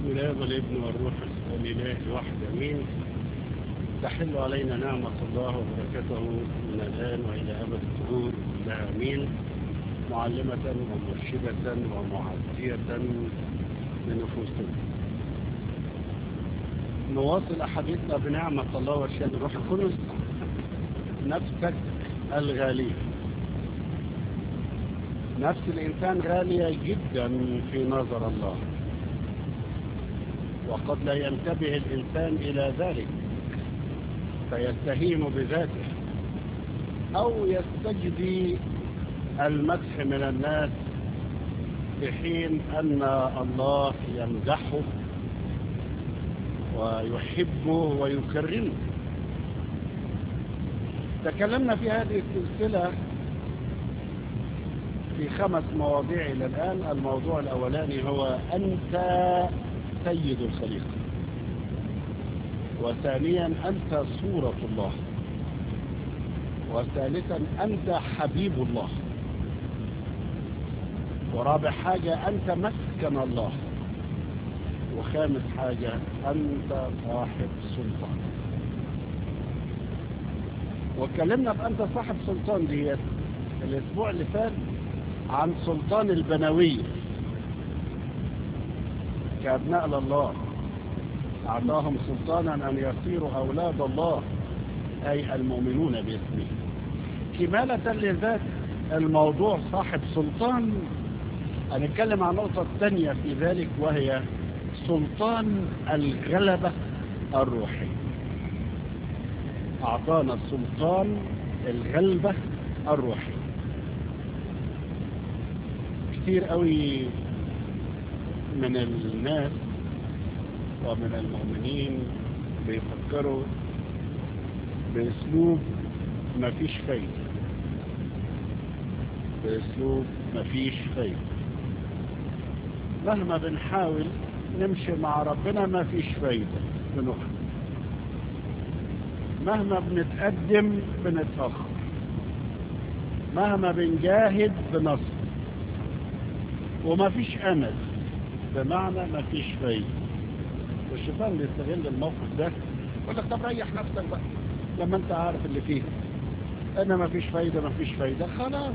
بسم الله والابن والروح الإله واحد أمين تحل علينا نعمة الله وبركته من الآن وإلى أبد الدهور كلها أمين معلمة ومرشدة ومعزية لنفوسنا نواصل أحاديثنا بنعمة الله وارشاد الروح القدس نفسك الغالية نفس الإنسان غالية جدا في نظر الله وقد لا ينتبه الإنسان إلى ذلك فيستهين بذاته أو يستجدي المدح من الناس في حين أن الله يمدحه ويحبه ويكرمه تكلمنا في هذه السلسلة في خمس مواضيع إلى الآن الموضوع الأولاني هو أنت سيد الخليقة وثانيا أنت صورة الله وثالثا أنت حبيب الله ورابع حاجة أنت مسكن الله وخامس حاجة أنت صاحب سلطان واتكلمنا بأنت صاحب سلطان دي الأسبوع اللي فات عن سلطان البنوية كأبناء لله أعطاهم سلطانا أن يصيروا أولاد الله أي المؤمنون باسمه كمالة لذات الموضوع صاحب سلطان هنتكلم عن نقطة ثانية في ذلك وهي سلطان الغلبة الروحية أعطانا سلطان الغلبة الروحية كتير قوي من الناس ومن المؤمنين بيفكروا باسلوب مفيش فايدة باسلوب مفيش فايدة مهما بنحاول نمشي مع ربنا مفيش فايدة بنقع مهما بنتقدم بنتأخر مهما بنجاهد بنصر ومفيش أمل بمعنى مفيش فايدة والشيطان بيستغل الموقف ده يقول لك طب ريح نفسك بقى لما انت عارف اللي فيه انا مفيش فايدة مفيش فايدة خلاص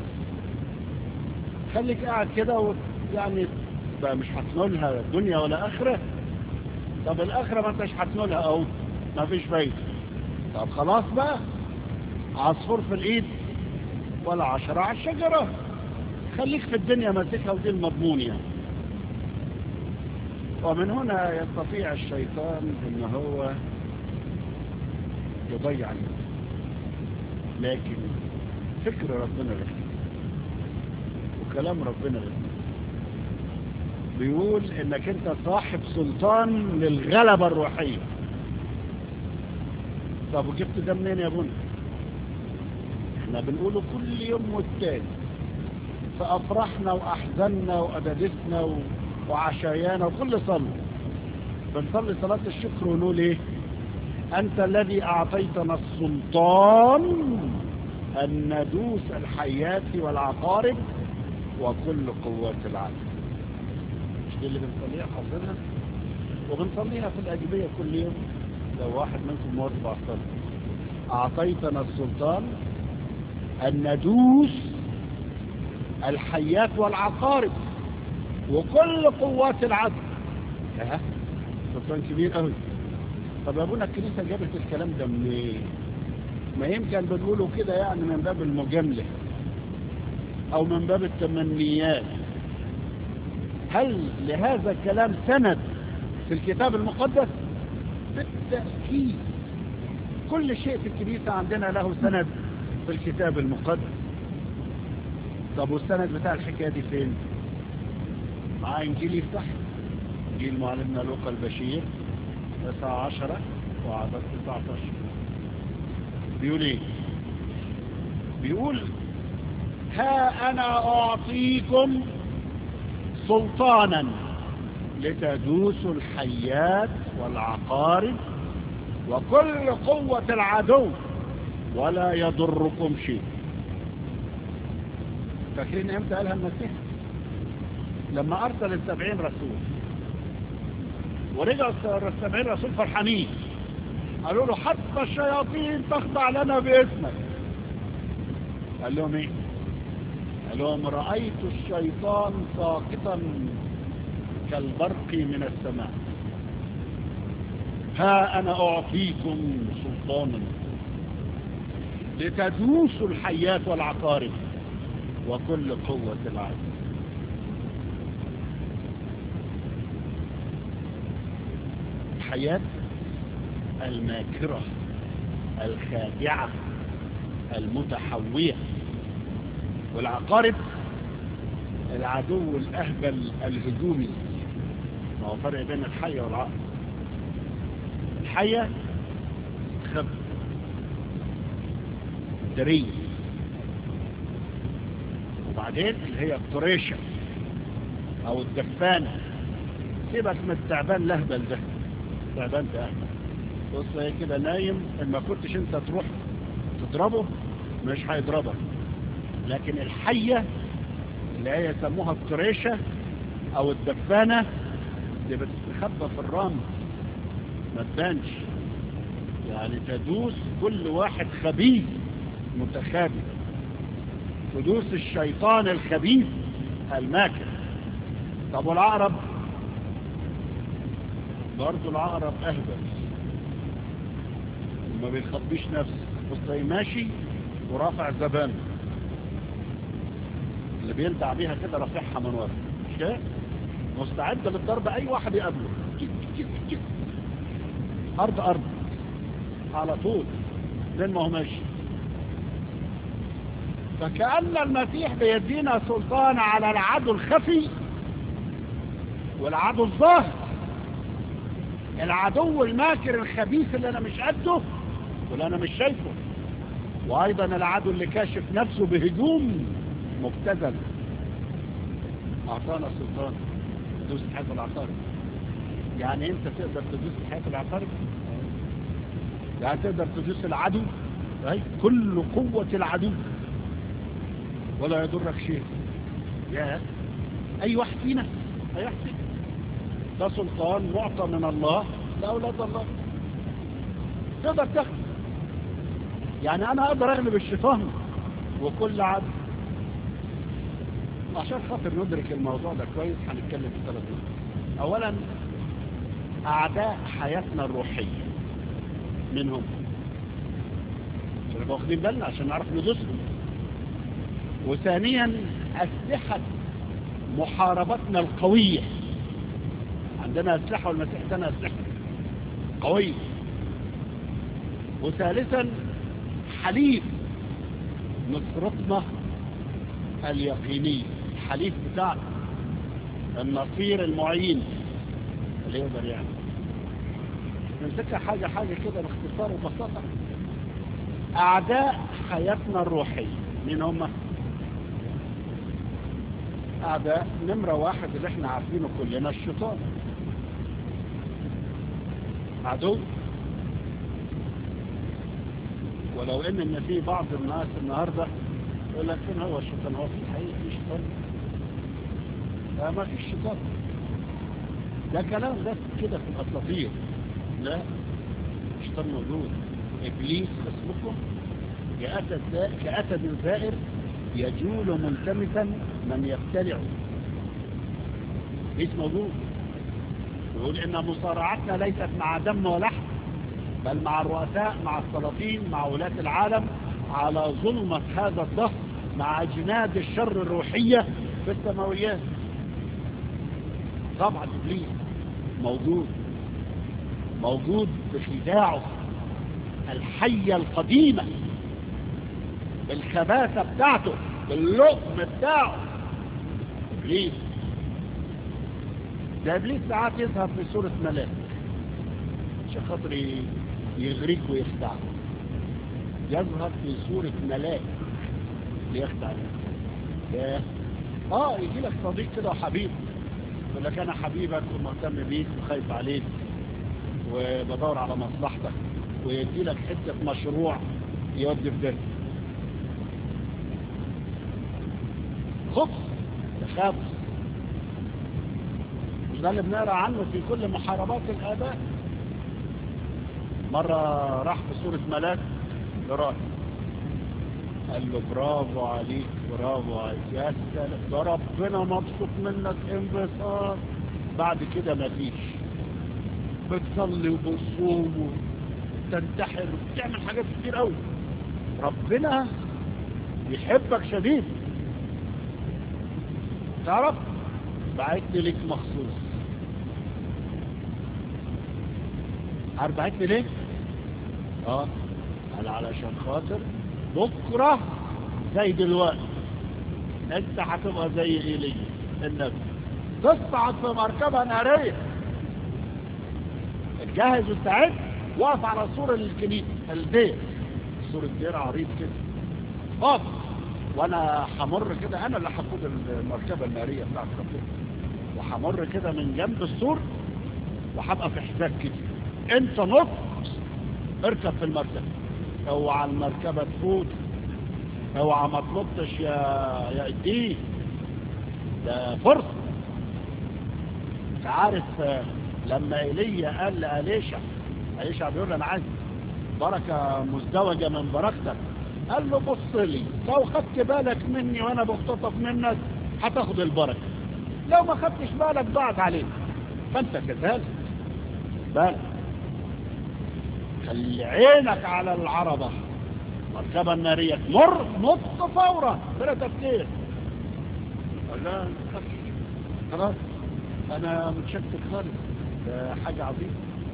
خليك قاعد كده يعني بقى مش هتنولها دنيا ولا اخرة طب الاخرة ما انتش هتنولها اهو مفيش فايدة طب خلاص بقى عصفور في الايد ولا عشرة على الشجرة خليك في الدنيا ماسكها ودي المضمون يعني ومن هنا يستطيع الشيطان ان هو يضيع الناس لكن فكر ربنا غير وكلام ربنا غير بيقول انك انت صاحب سلطان للغلبة الروحية طب وجبت ده منين يا بني احنا بنقوله كل يوم والتاني فافرحنا واحزننا وادادسنا و... وعشايانا وكل صلاة بنصلي صلاة الشكر ونقول ايه انت الذي اعطيتنا السلطان ان ندوس الحيات والعقارب وكل قوات العالم مش دي اللي بنصليها حافظينها وبنصليها في الاجبية كل يوم لو واحد منكم مواظب على الصلاة اعطيتنا السلطان ان ندوس الحيات والعقارب وكل قوات العدل ها سلطان كبير قوي طب يا ابونا الكنيسة جابت الكلام ده منين إيه؟ ما يمكن بنقوله كده يعني من باب المجاملة او من باب التمنيات هل لهذا الكلام سند في الكتاب المقدس بالتأكيد كل شيء في الكنيسة عندنا له سند في الكتاب المقدس طب والسند بتاع الحكاية دي فين مع انجيل يفتح انجيل معلمنا لوقا البشير الساعة عشرة وعدد 19 بيقول ايه بيقول ها انا اعطيكم سلطانا لتدوسوا الحيات والعقارب وكل قوة العدو ولا يضركم شيء فاكرين امتى قالها المسيح لما ارسل السبعين رسول ورجع السبعين رسول فرحانين قالوا له حتى الشياطين تخضع لنا باسمك قال لهم ايه قال لهم رأيت الشيطان ساقطا كالبرق من السماء ها أنا أعطيكم سلطانا لتدوسوا الحيات والعقارب وكل قوة العدل الحياة الماكرة الخادعة المتحوية والعقارب العدو الأهبل الهجومي ما هو فرق بين الحية والعقرب الحية خب درية وبعدين اللي هي الطريشة او الدفانة سيبك من التعبان لهبل ده تعبان ده بص هي كده نايم ان ما كنتش انت تروح تضربه مش هيضربك لكن الحية اللي هي يسموها الطريشة او الدفانة دي بتستخبى في الرمل ما تبانش يعني تدوس كل واحد خبيث متخابئ تدوس الشيطان الخبيث الماكر طب والعقرب برضه العقرب اهبل ما بيخبيش نفسه بص ماشي ورافع زبانه اللي بيلدع بيها كده رافعها من ورا مش كده مستعد للضرب اي واحد يقابله تك تك تك ارض ارض على طول زين ما هو ماشي فكأن المسيح بيدينا سلطان على العدو الخفي والعدو الظاهر العدو الماكر الخبيث اللي انا مش قده واللي انا مش شايفه وايضا العدو اللي كاشف نفسه بهجوم مبتذل اعطانا سلطان تدوس حياة العقارب يعني انت تقدر تدوس حياة العقارب يعني تقدر تدوس العدو أي كل قوة العدو ولا يضرك شيء يا اي واحد فينا هيحسن ده سلطان معطى من الله لأولاد الله تقدر تاخد يعني انا اقدر اغلب الشيطان وكل عدو عشان خاطر ندرك الموضوع ده كويس هنتكلم في ثلاث نقط اولا اعداء حياتنا الروحية منهم عشان نبقى واخدين بالنا عشان نعرف ندوسهم وثانيا اسلحة محاربتنا القوية عندنا اسلحة والمسيح ادانا اسلحة قوية وثالثا حليف نصرتنا اليقيني الحليف بتاعنا النصير المعين اللي يقدر يعني نمسكها حاجة حاجة كده باختصار وبساطة أعداء حياتنا الروحية مين هم؟ أعداء نمرة واحد اللي احنا عارفينه كلنا الشيطان عدو ولو ان ان في بعض الناس النهاردة يقول لك فين هو الشيطان هو في الحقيقة في شيطان لا ما في شيطان ده كلام بس كده في الاساطير لا الشيطان موجود ابليس اسمكم كأسد كأسد زائر يجول ملتمسا من يبتلعه ابليس موجود يقول ان مصارعتنا ليست مع دم ولحم بل مع الرؤساء مع السلاطين مع ولاة العالم على ظلمة هذا الظهر مع أجناد الشر الروحية في السماويات طبعا إبليس موجود موجود بخداعه الحية القديمة بالخباثة بتاعته باللقم بتاعه إبليس ده إبليس ساعات يظهر في صورة ملاك عشان خاطر يغريك ويخدعك يظهر في صورة ملاك ليخدع ياه اه يجي لك صديق كده وحبيب يقول لك انا حبيبك ومهتم بيك وخايف عليك وبدور على مصلحتك ويدي لك حتة مشروع يودي في ده خبز تخاف مش ده اللي بنقرا عنه في كل محاربات الآباء مرة راح في سورة ملاك لراهب قال له برافو عليك برافو عليك يا سلام ده ربنا مبسوط منك انبساط بعد كده مفيش بتصلي وبتصوم وتنتحر وبتعمل حاجات كتير قوي ربنا يحبك شديد تعرف بعتني ليك مخصوص عارف بعتني ليه اه قال علشان خاطر بكرة زي دلوقتي انت هتبقى زي ايليا النبي تصعد في مركبة نارية الجاهز واستعد واقف على سور الكنيسة الدير سور الدير عريض كده اقف وانا همر كده انا اللي هقود المركبة النارية بتاعت ربنا وهمر كده من جنب السور وهبقى في حساب كده انت نط اركب في المركبة اوعى المركبة تفوت اوعى ما تنطش يا يا اديه ده فرصة انت عارف لما ايليا قال لأليشع أليشع بيقول انا عايز بركة مزدوجة من بركتك قال له بص لي لو خدت بالك مني وانا بختطف منك هتاخد البركة لو ما خدتش بالك ضاعت عليك فانت كذلك بالك خلي عينك على العربة مركبة النارية تمر نط فورا بلا تفكير لا خلاص انا متشكك خالص ده حاجة عظيمة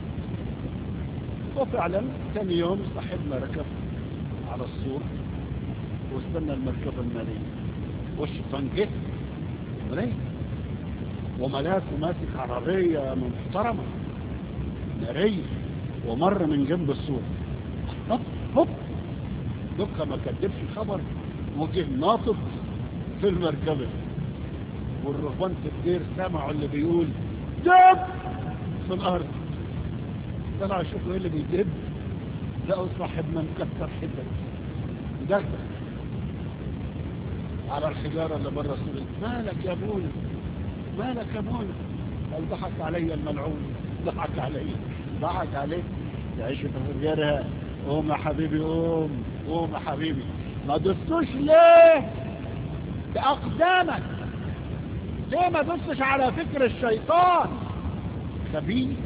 وفعلا ثاني يوم صاحبنا ركب على السور واستنى المركبة النارية والشيطان جه نارية وملاك ماسك عربية محترمة نارية ومر من جنب السور هوب هوب دكة ما كدبش خبر وجه ناطط في المركبة والرهبان في الدير سمعوا اللي بيقول دب في الأرض طلعوا يشوفوا ايه اللي بيدب لقوا صاحبنا مكسر حتت دغدغ على الحجارة اللي بره سوري مالك يا ابونا مالك يا ابونا قال ضحك علي الملعون ضحك علي ضحك عليك تعيش في غيرها قوم يا حبيبي قوم قوم يا حبيبي ما دستوش ليه بأقدامك ليه ما دستش على فكر الشيطان خبيث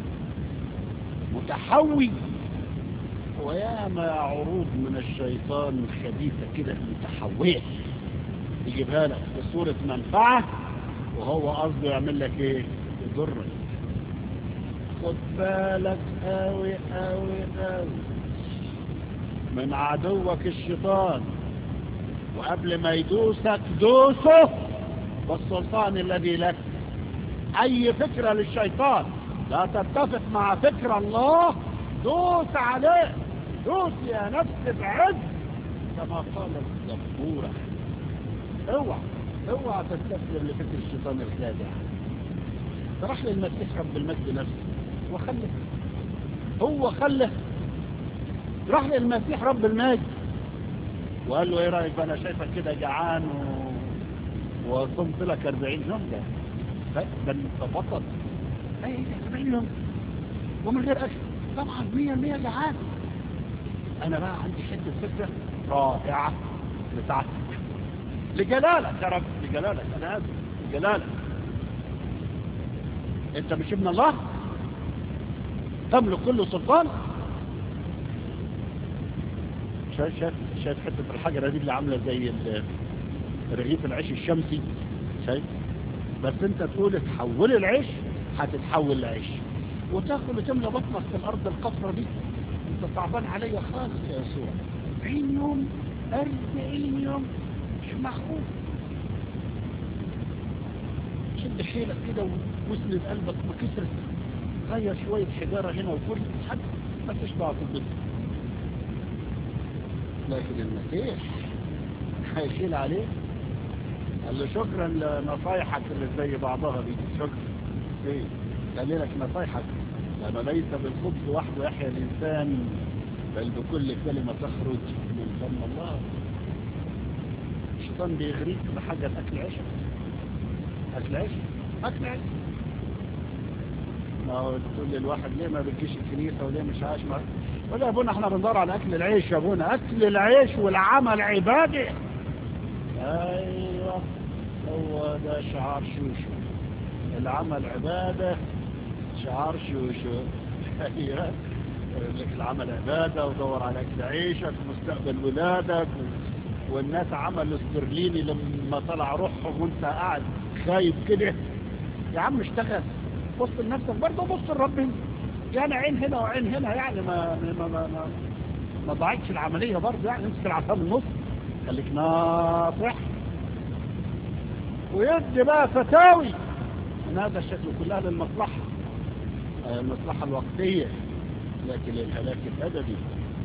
متحوي وياما عروض من الشيطان خبيثة كده متحوية يجيبها لك بصورة منفعة وهو قصده يعمل لك ايه يضرك خد بالك قوي قوي قوي من عدوك الشيطان وقبل ما يدوسك دوسه بالسلطان الذي لك اي فكرة للشيطان لا تتفق مع فكر الله دوس عليه دوس يا نفس بعز كما قال الزبورة اوعى اوعى تستسلم لفكر الشيطان الخادع راح للمسيح رب المجد نفسه وخله هو خله راح للمسيح رب المجد وقال له ايه رايك بقى انا شايفك كده جعان و... وصمت لك 40 يوم ده ده انت بطل ايه 40 يوم ومن غير اكل طبعا 100% جعان انا بقى عندي حته فكره رائعه لسعادتك لجلالك يا رب لجلالك انا اسف لجلالك انت مش ابن الله تملك كل سلطان شايف شايف شايف حته الحجره دي اللي عامله زي رغيف العيش الشمسي شايف بس انت تقول تحول العيش هتتحول لعيش وتاكل وتملى بطنك في الارض القطره دي انت صعبان عليا خالص يا يسوع 40 يوم 40 يوم مش معقول شد حيلك كده واسند قلبك ما كسرت غير شوية حجارة هنا وكل حد ما تشبع في البيت لكن المسيح هيشيل عليه قال له شكرا لنصايحك اللي زي بعضها دي شكرا ايه قال لك نصايحك لما ليس بالخبز وحده يحيى الإنسان بل بكل كلمة تخرج من فم الله الشيطان بيغريك بحاجة أكل عيش أكل عيش أكل عيش ما هو تقول لي الواحد ليه ما بتجيش الكنيسة وليه مش عايش مع يقول يا ابونا احنا بندور على اكل العيش يا ابونا اكل العيش والعمل عبادي ايوه هو ده شعار شوشو العمل عبادة شعار شوشو ايوه يقول لك العمل عبادة ودور على اكل عيشك ومستقبل ولادك و... والناس عملوا استرليني لما طلع روحهم وانت قاعد خايف كده يا عم اشتغل بص لنفسك برضه بص لربنا يعني عين هنا وعين هنا يعني ما ما ما ما, ما ضاعتش العملية برضه يعني امسك العصا من النص خليك ناصح ويدي بقى فتاوي من هذا الشكل كلها للمصلحة المصلحة الوقتية لكن للهلاك الأبدي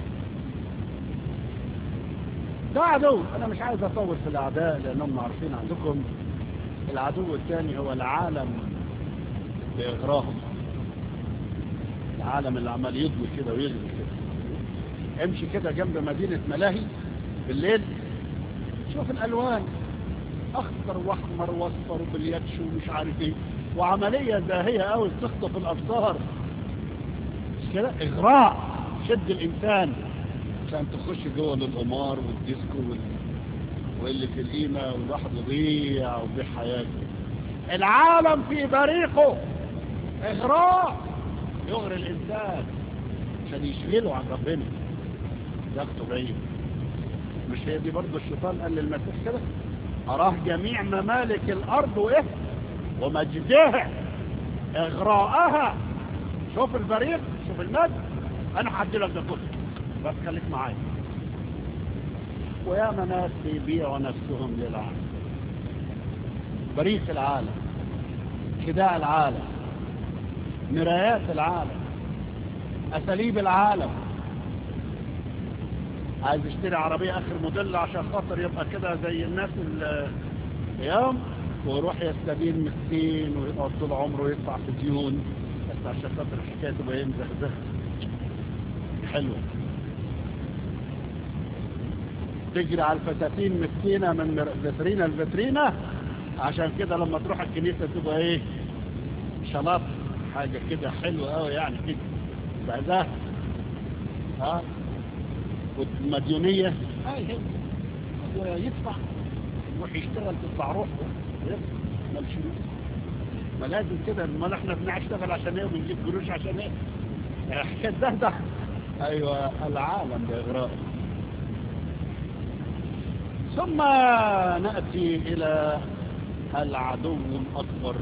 ده عدو أنا مش عايز أطول في الأعداء لأنهم عارفين عندكم العدو الثاني هو العالم بإغراهم العالم اللي عمال يضوي كده ويغلي كده امشي كده جنب مدينة ملاهي بالليل شوف الألوان أخضر وأحمر وأصفر وبلياتش ومش عارف إيه وعملية زاهية أوي تخطف الأبصار مش كده إغراء شد الإنسان عشان تخش جوه للقمار والديسكو وال... واللي في القيمة والواحد يضيع ويضيع حياته العالم في بريقه إغراء يغري الإنسان عشان يشغله عن ربنا ياخده بعيد مش هي دي برضه الشيطان قال للمسيح كده أراه جميع ممالك الأرض وإيه ومجدها إغراءها شوف البريق شوف المجد أنا هدي لك ده كله بس خليك معايا وياما ناس بيبيعوا نفسهم للعالم بريق العالم خداع العالم مرايات العالم أساليب العالم عايز يشتري عربية آخر موديل عشان خاطر يبقى كده زي الناس اليوم ويروح يستدين مسكين ويقعد طول عمره يدفع في ديون بس عشان خاطر الحكاية تبقى مزخزخة حلوة تجري على الفساتين مسكينة من فيترينا لفيترينا عشان كده لما تروح الكنيسة تبقى ايه شلاط حاجة كده حلوة قوي يعني كده بعدها ها والمديونية هاي هي يدفع يروح يشتغل تدفع روحه ما ما لازم كده ما احنا بنشتغل عشان ايه وبنجيب قروش عشان ايه حكايه ده ده ايوه العالم باغراء ثم ناتي الى العدو الاكبر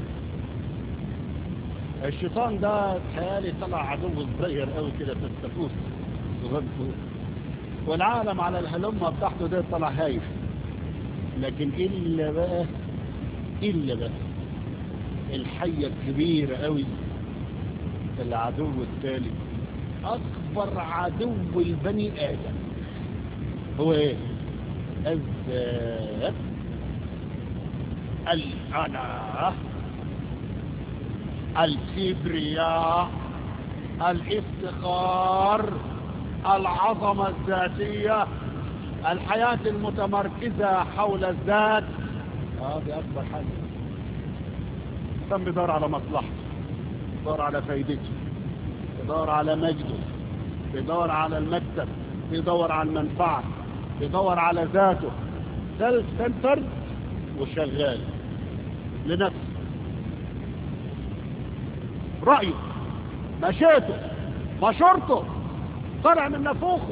الشيطان ده تهيالي طلع عدو صغير قوي كده في التفوس صغير والعالم على الهلمة بتاعته ده طلع هايف لكن إلا بقى إلا بقى الحية الكبيرة قوي العدو الثالث أكبر عدو البني آدم هو إيه الذات الأنا الكبرياء الافتخار العظمة الذاتية الحياة المتمركزة حول الذات هذه أكبر حاجة كان بيدور على مصلحته بيدور على فايدته بيدور على مجده بيدور على المكتب بيدور على المنفعة بيدور على ذاته سيلف سنتر وشغال لنفسه رأيه مشيته مشورته طلع من نفوخه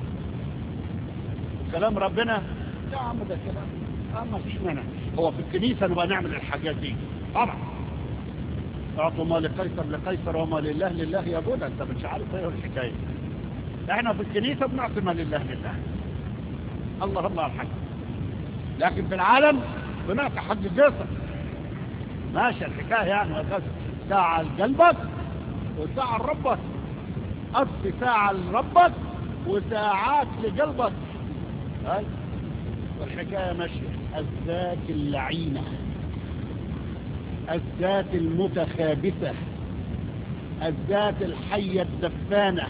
كلام ربنا يا عم ده كلام اه ما فيش مانع هو في الكنيسة نبقى نعمل الحاجات دي طبعا اعطوا ما لقيصر لقيصر وما لله لله يا بولا انت مش عارف ايه الحكاية احنا في الكنيسة بنعطي ما لله لله الله الله الحق لكن في العالم بنعطي حق الجسر ماشي الحكاية يعني وكذا ساعة لقلبك وساعة لربك قصد ساعة لربك وساعات لقلبك هاي والحكاية ماشية الذات اللعينة الذات المتخابثة الذات الحية الدفانة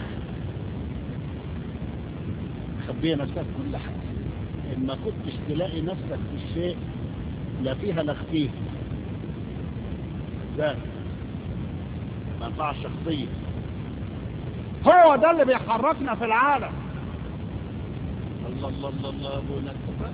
خبية نفسها في كل حاجة إن ما كنتش تلاقي نفسك في الشيء لا فيها لا فيه ذات منفعة شخصية هو ده اللي بيحركنا في العالم الله الله الله الله ابونا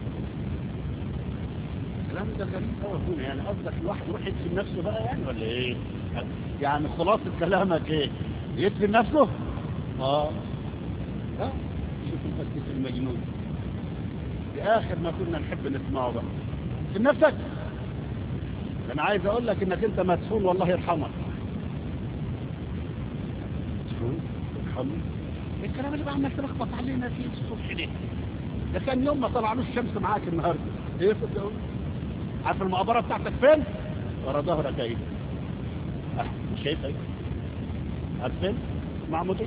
الكلام ده غريب قوي ابونا يعني قصدك الواحد يروح يدفن نفسه بقى يعني ولا ايه يعني خلاصة كلامك ايه يدفن نفسه اه ها شوف القسيس المجنون في اخر ما كنا نحب نسمعه بقى في نفسك انا عايز اقول لك انك انت مدفون والله يرحمك مدفون يرحمك الكلام اللي بعمل تلخبط علينا فيه الصبح ده ده كان يوم ما طلعلوش الشمس معاك النهارده ايه صدقوني عارف المقبره بتاعتك فين ورا ظهرك اهي اه مش شايف اهي عارف فين معموديه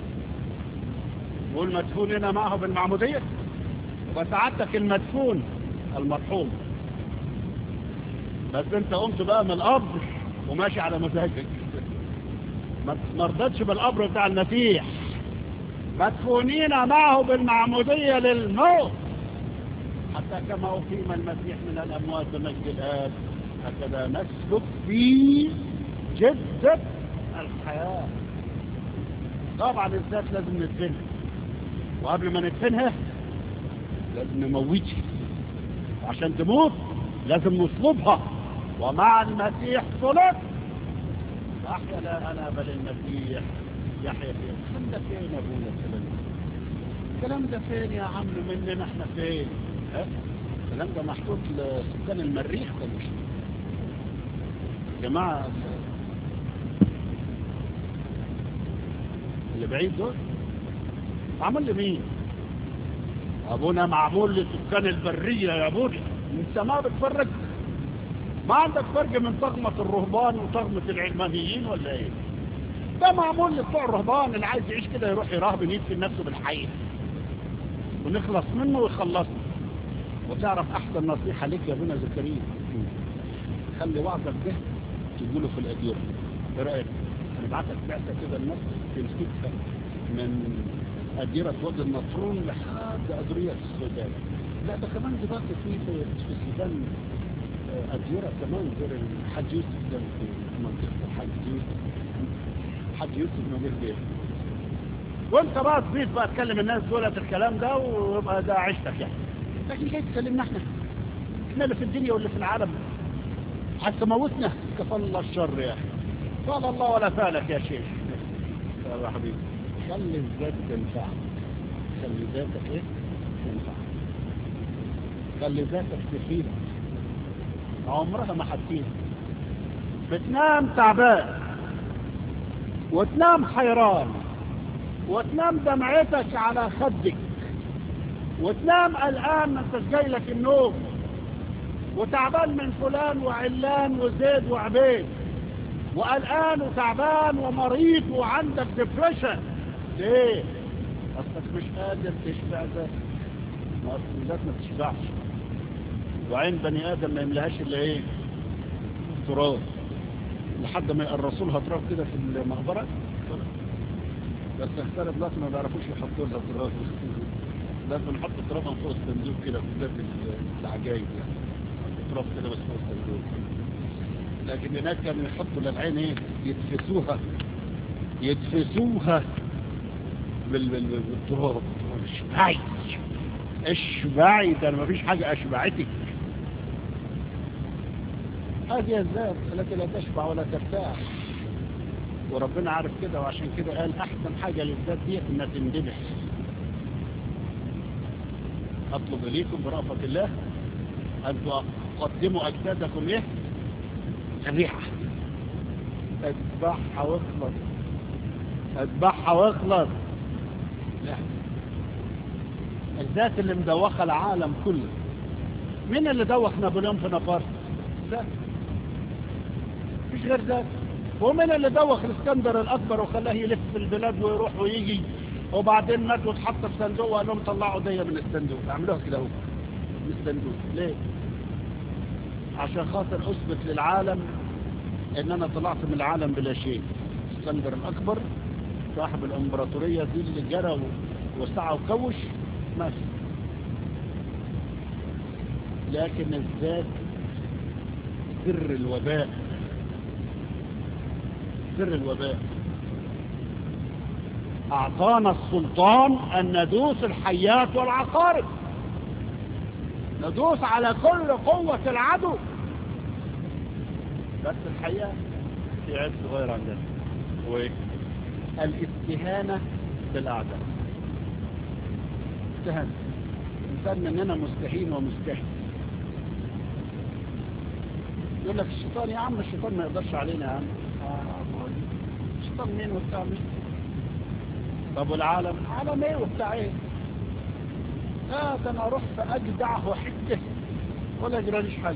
والمدفون هنا معه بالمعموديه وسعادتك المدفون المرحوم بس انت قمت بقى من القبر وماشي على مزاجك ما رضتش بالقبر بتاع المسيح مدفونين معه بالمعمودية للموت حتى كما أقيم المسيح من الأموات بمجد الآب هكذا نسلك في جدة الحياة طبعا الذات لازم ندفنها وقبل ما ندفنها لازم نموتها وعشان تموت لازم نصلبها ومع المسيح صلب أحيا لا أنا بل المسيح يحيى فين الكلام ده فين يا ابونا الكلام ده الكلام ده فين يا عم مننا احنا فين ها الكلام ده محطوط لسكان المريخ ده مش جماعة اللي بعيد دول معمول لمين ابونا معمول لسكان البرية يا ابونا انت ما بتفرج ما عندك فرق من طغمة الرهبان وطغمة العلمانيين ولا ايه ده معمول لبتوع الرهبان اللي عايز يعيش كده يروح يراهب يدفن نفسه بالحي ونخلص منه ويخلصنا وتعرف احسن نصيحة لك يا ابونا زكريا خلي وعدك ده تقوله في الاديرة ايه رايك هنبعتك بعثة كده الناس تمسكها من أديرة وادي النطرون لحد أدرية السودان لا ده كمان دلوقتي في في السودان أديرة كمان غير الحاج يوسف ده في منطقة الحاج يوسف حاج يوسف مدير بيه وانت بقى تبيت بقى تكلم الناس دولت الكلام ده ويبقى ده عشتك يعني لكن جاي تكلمنا احنا احنا اللي في الدنيا واللي في العالم حتى موتنا كفى الله الشر يا اخي قال الله ولا فالك يا شيخ يا حبيبي خلي الذات تنفعك خلي ذاتك ايه تنفعك خلي ذاتك تفيدك عمرها ما هتفيدك بتنام تعبان وتنام حيران وتنام دمعتك على خدك وتنام قلقان ما انتش جاي لك النوم وتعبان من فلان وعلان وزيد وعبيد وقلقان وتعبان ومريض وعندك ديبريشن ليه؟ اصلك مش قادر تشبع ذاتك ما اصل ذات ما تشبعش وعين بني ادم ما يملهاش الا ايه؟ تراب لحد ما يقرصوا لها تراب كده في المقبره بس اختار دلوقتي ما بيعرفوش يحطوا لها تراب لازم نحط تراب فوق الصندوق كده في ذات العجايب يعني تراب كده بس فوق الصندوق لكن هناك كانوا يحطوا للعين ايه يدفسوها يدفسوها بالتراب اشبعي اشبعي ده ما فيش حاجة اشبعتك هذه الذات التي لا تشبع ولا ترتاح وربنا عارف كده وعشان كده قال احسن حاجة للذات دي انها تندبح اطلب اليكم برأفة الله ان تقدموا اجسادكم ايه ذبيحة اذبحها واخلص اذبحها واخلص لا الذات اللي مدوخة العالم كله مين اللي دوخ نابليون في نابلس ذات مش غير ذات ومين اللي دوخ الاسكندر الاكبر وخلاه يلف في البلاد ويروح ويجي وبعدين مات واتحط في صندوق وقال لهم طلعوا دي من الصندوق اعملوها كده اهو من الصندوق ليه عشان خاطر اثبت للعالم ان انا طلعت من العالم بلا شيء اسكندر الاكبر صاحب الامبراطورية دي اللي جرى وسعى وكوش ماشي لكن الذات سر الوباء سر الوباء أعطانا السلطان أن ندوس الحيات والعقارب ندوس على كل قوة العدو بس الحقيقة في عيب صغير عندنا هو ايه؟ الاستهانة بالأعداء استهانة الإنسان مننا مستهين ومستهين يقول لك الشيطان يا عم الشيطان ما يقدرش علينا يا عم آه، الشيطان مين وبتاع مين طب والعالم عالم ايه وبتاع ايه اه ده انا اروح في اجدعه حته ولا يجراليش حاجه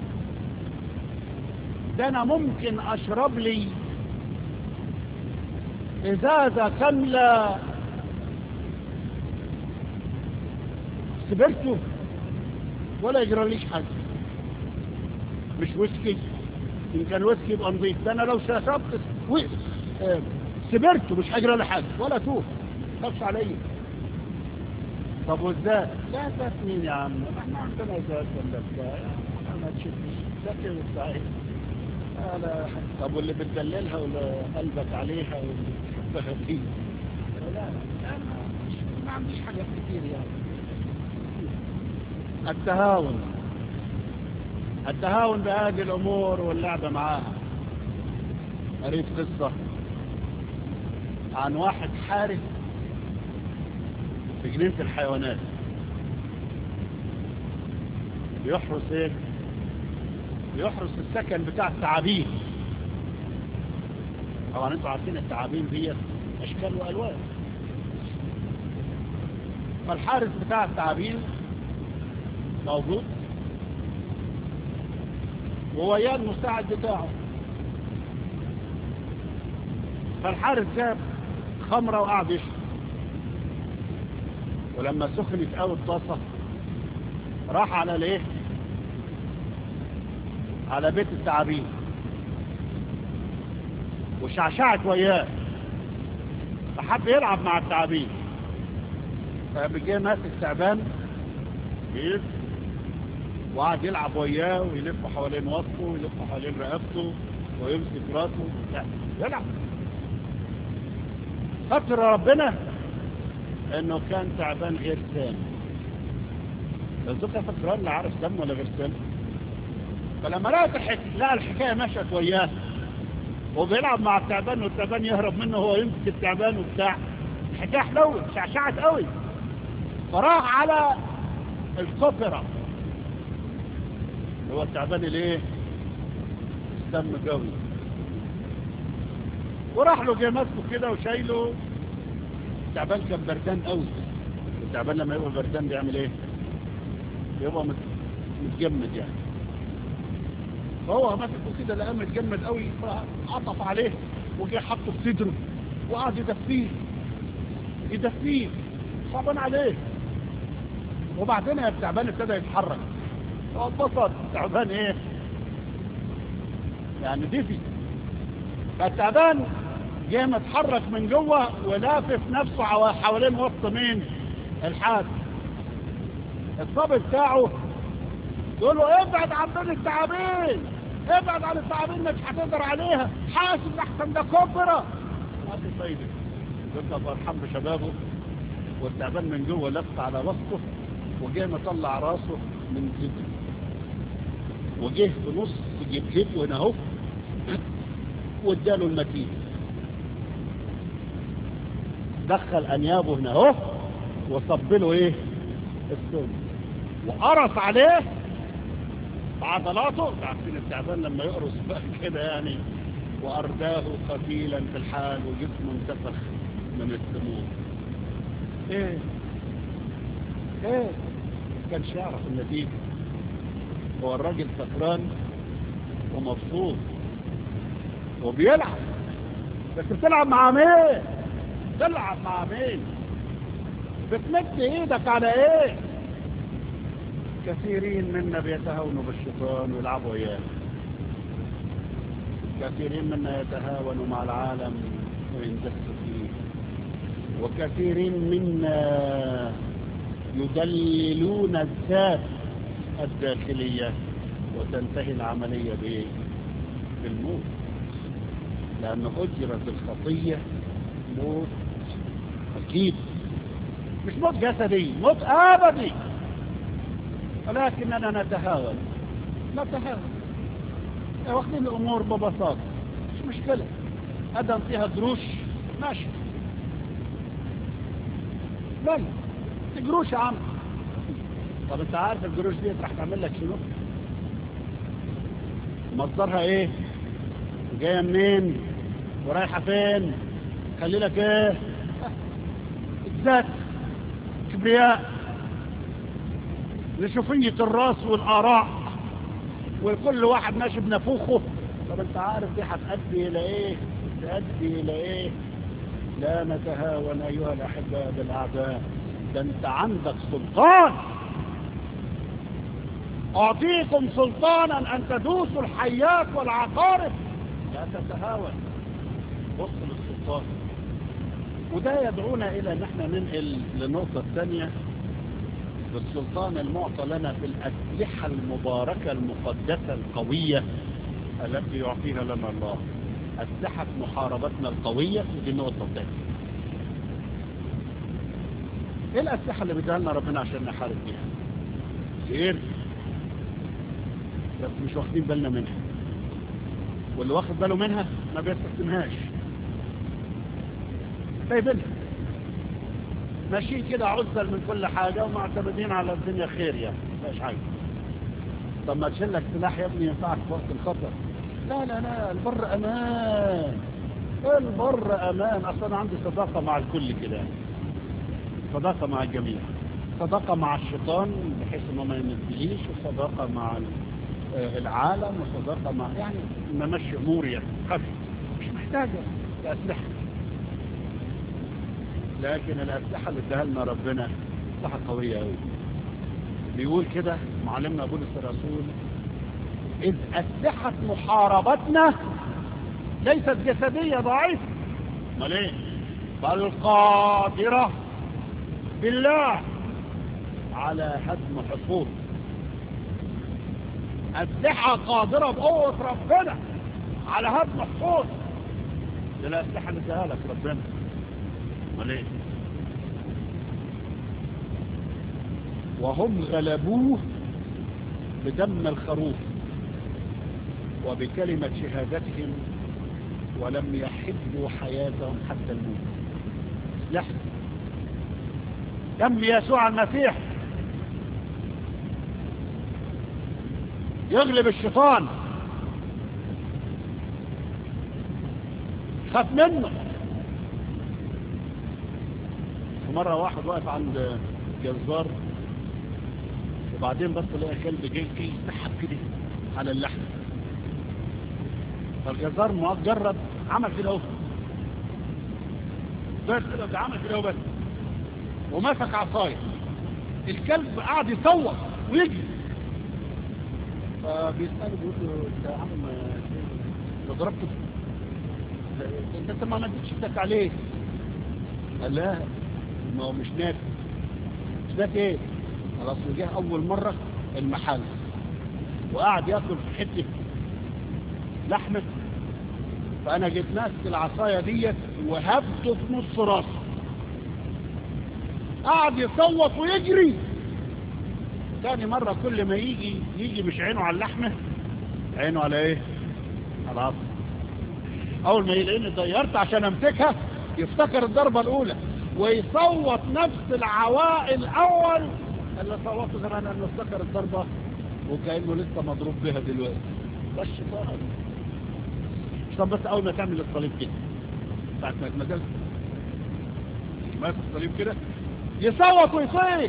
ده انا ممكن اشرب لي ازازه كامله سبرته ولا يجراليش حاجه مش ويسكي ان كان ويسكي يبقى نظيف ده انا لو شربت و- آه، سبرته مش هيجرى لي حاجه ولا توه خافش عليا طب وازاي لا ذات مين يا عم احنا عندنا ذات ولا بتاع انا ما تشوفش ذات ايه وبتاع ايه لا طب واللي بتدللها ولا قلبك عليها واللي بتحبها فيه لا لا ما عنديش- ما عنديش حاجات كتير يعني التهاون التهاون بهذه الأمور واللعب معاها قريت قصة عن واحد حارس في جنينة الحيوانات بيحرس ايه بيحرس السكن بتاع التعابين طبعا انتوا عارفين التعابين دي اشكال والوان فالحارس بتاع التعابين موجود ووياه المساعد بتاعه فالحارس جاب خمرة وقعد يشرب ولما سخنت قوي الطاسة راح على الايه على بيت التعابين وشعشعت وياه فحب يلعب مع التعابين فبجي ماسك تعبان بيلف وقعد يلعب وياه ويلف حوالين وسطه ويلف حوالين رقبته ويمسك راسه لا يلعب فكر ربنا انه كان تعبان غير سام بس كان فكران لا عارف سام ولا غير سام فلما لقى الحكايه لقى الحكايه مشت وياه وبيلعب مع التعبان والتعبان يهرب منه وهو يمسك التعبان وبتاع الحكايه حلوت شعشعت قوي فراح على الكوبرا هو التعبان الايه السم قوي وراح له جه ماسكه كده وشايله التعبان كان بردان قوي التعبان لما يبقى بردان بيعمل ايه يبقى مت- متجمد يعني فهو ماسكه كده لقاه متجمد قوي فعطف عليه وجه حطه في صدره وقعد يدفيه يدفيه صعبان عليه وبعدين يا التعبان ابتدى يتحرك فاتبسط التعبان ايه يعني دفي فالتعبان جه متحرك من جوه ولافف نفسه عوا- حوالين وسط مين الحاج الصبي بتاعه يقول له ابعد عن بين التعابين ابعد عن التعابين مش هتقدر عليها حاسب احسن ده كبرة ما في فايدة يبقى فرحان بشبابه والتعبان من جوه لف على وسطه وجه مطلع راسه من صدره وجه في نص جبهته هنا اهو واداله المتين دخل انيابه هنا اهو وصب له ايه السم وقرص عليه بعضلاته عارفين التعبان لما يقرص بقى كده يعني وارداه قتيلا في الحال وجسمه انتفخ من السموم ايه ايه كانش يعرف النتيجة هو الراجل سكران ومبسوط وبيلعب بس بتلعب مع مين تلعب مع مين بتمد ايدك على ايه كثيرين منا بيتهاونوا بالشيطان ويلعبوا اياه كثيرين منا يتهاونوا مع العالم ويندسوا فيه وكثيرين منا يدللون الذات الداخلية وتنتهي العملية بايه بالموت لأن أجرة الخطية موت أكيد مش موت جسدي موت أبدي ولكننا نتهاون نتهاون واخدين الأمور ببساطة مش مشكلة أدم فيها قروش ماشي مال قروش يا عم طب انت عارف القروش دي راح تعمل لك شنو مصدرها ايه جايه منين ورايحه فين خلي لك ايه الذات كبرياء لشوفية الراس والآراء وكل واحد ماشي بنفوخه طب انت عارف دي هتأدي الى ايه تؤدي الى ايه لا نتهاون ايها الاحباء بالاعداء ده انت عندك سلطان اعطيكم سلطانا ان تدوسوا الحيات والعقارب لا تتهاون بص للسلطان وده يدعونا الى ان احنا ننقل للنقطة الثانية بالسلطان المعطى لنا في الاسلحة المباركة المقدسة القوية التي يعطيها لنا الله أسلحة محاربتنا القوية ودي النقطة الثانية ايه الأسلحة اللي بدها لنا ربنا عشان نحارب بيها كتير بس مش واخدين بالنا منها واللي واخد باله منها ما بيستخدمهاش سايبينها ماشيين كده عزل من كل حاجة ومعتمدين على الدنيا خير يعني مفيش حاجة طب ما تشيل لك سلاح يا ابني ينفعك في وقت الخطر لا لا لا البر امان البر امان اصلا أنا عندي صداقة مع الكل كده صداقة مع الجميع صداقة مع الشيطان بحيث انه ما يمثليش وصداقة مع العالم وصداقة مع يعني ممشي اموري يعني خفي مش محتاجة لأسلحة لكن الأسلحة اللي اداها لنا ربنا أسلحة قوية قوي بيقول كده معلمنا بولس الرسول إذ أسلحة محاربتنا ليست جسدية ضعيفة ما ليه بل قادرة بالله على هدم حصول أسلحة قادرة بقوة ربنا على هدم حصول دي الأسلحة اللي اداها لك ربنا ما ليه وهم غلبوه بدم الخروف وبكلمة شهادتهم ولم يحبوا حياتهم حتى الموت لحظة دم يسوع المسيح يغلب الشيطان خاف منه مرة واحد واقف عند جزار وبعدين بس لقى كلب جاي جاي يسحب كده على اللحم فالجزار مجرد عمل كده اهو بس كده عمل كده اهو بس ومسك عصايه الكلب قعد يصوت ويجري فبيسأله بيقول له انت يا عم ما ضربته انت انت ما مدتش ايدك عليه قال لا ما هو مش نافع مش نافع ايه خلاص جه اول مرة المحل وقعد ياكل في حتة لحمة فانا جيت ماسك العصاية ديت وهبته في نص راسه قعد يصوت ويجري تاني مرة كل ما يجي يجي مش عينه على اللحمة عينه على ايه على العصا اول ما يلاقيني ضيرت عشان امسكها يفتكر الضربة الاولى ويصوت نفس العواء الاول اللي صوته زمان انه افتكر الضربة وكأنه لسه مضروب بها دلوقتي ده الشيطان طب بس اول ما تعمل الصليب كده ساعة ما اتمدلت ماسك الصليب كده يصوت ويصيح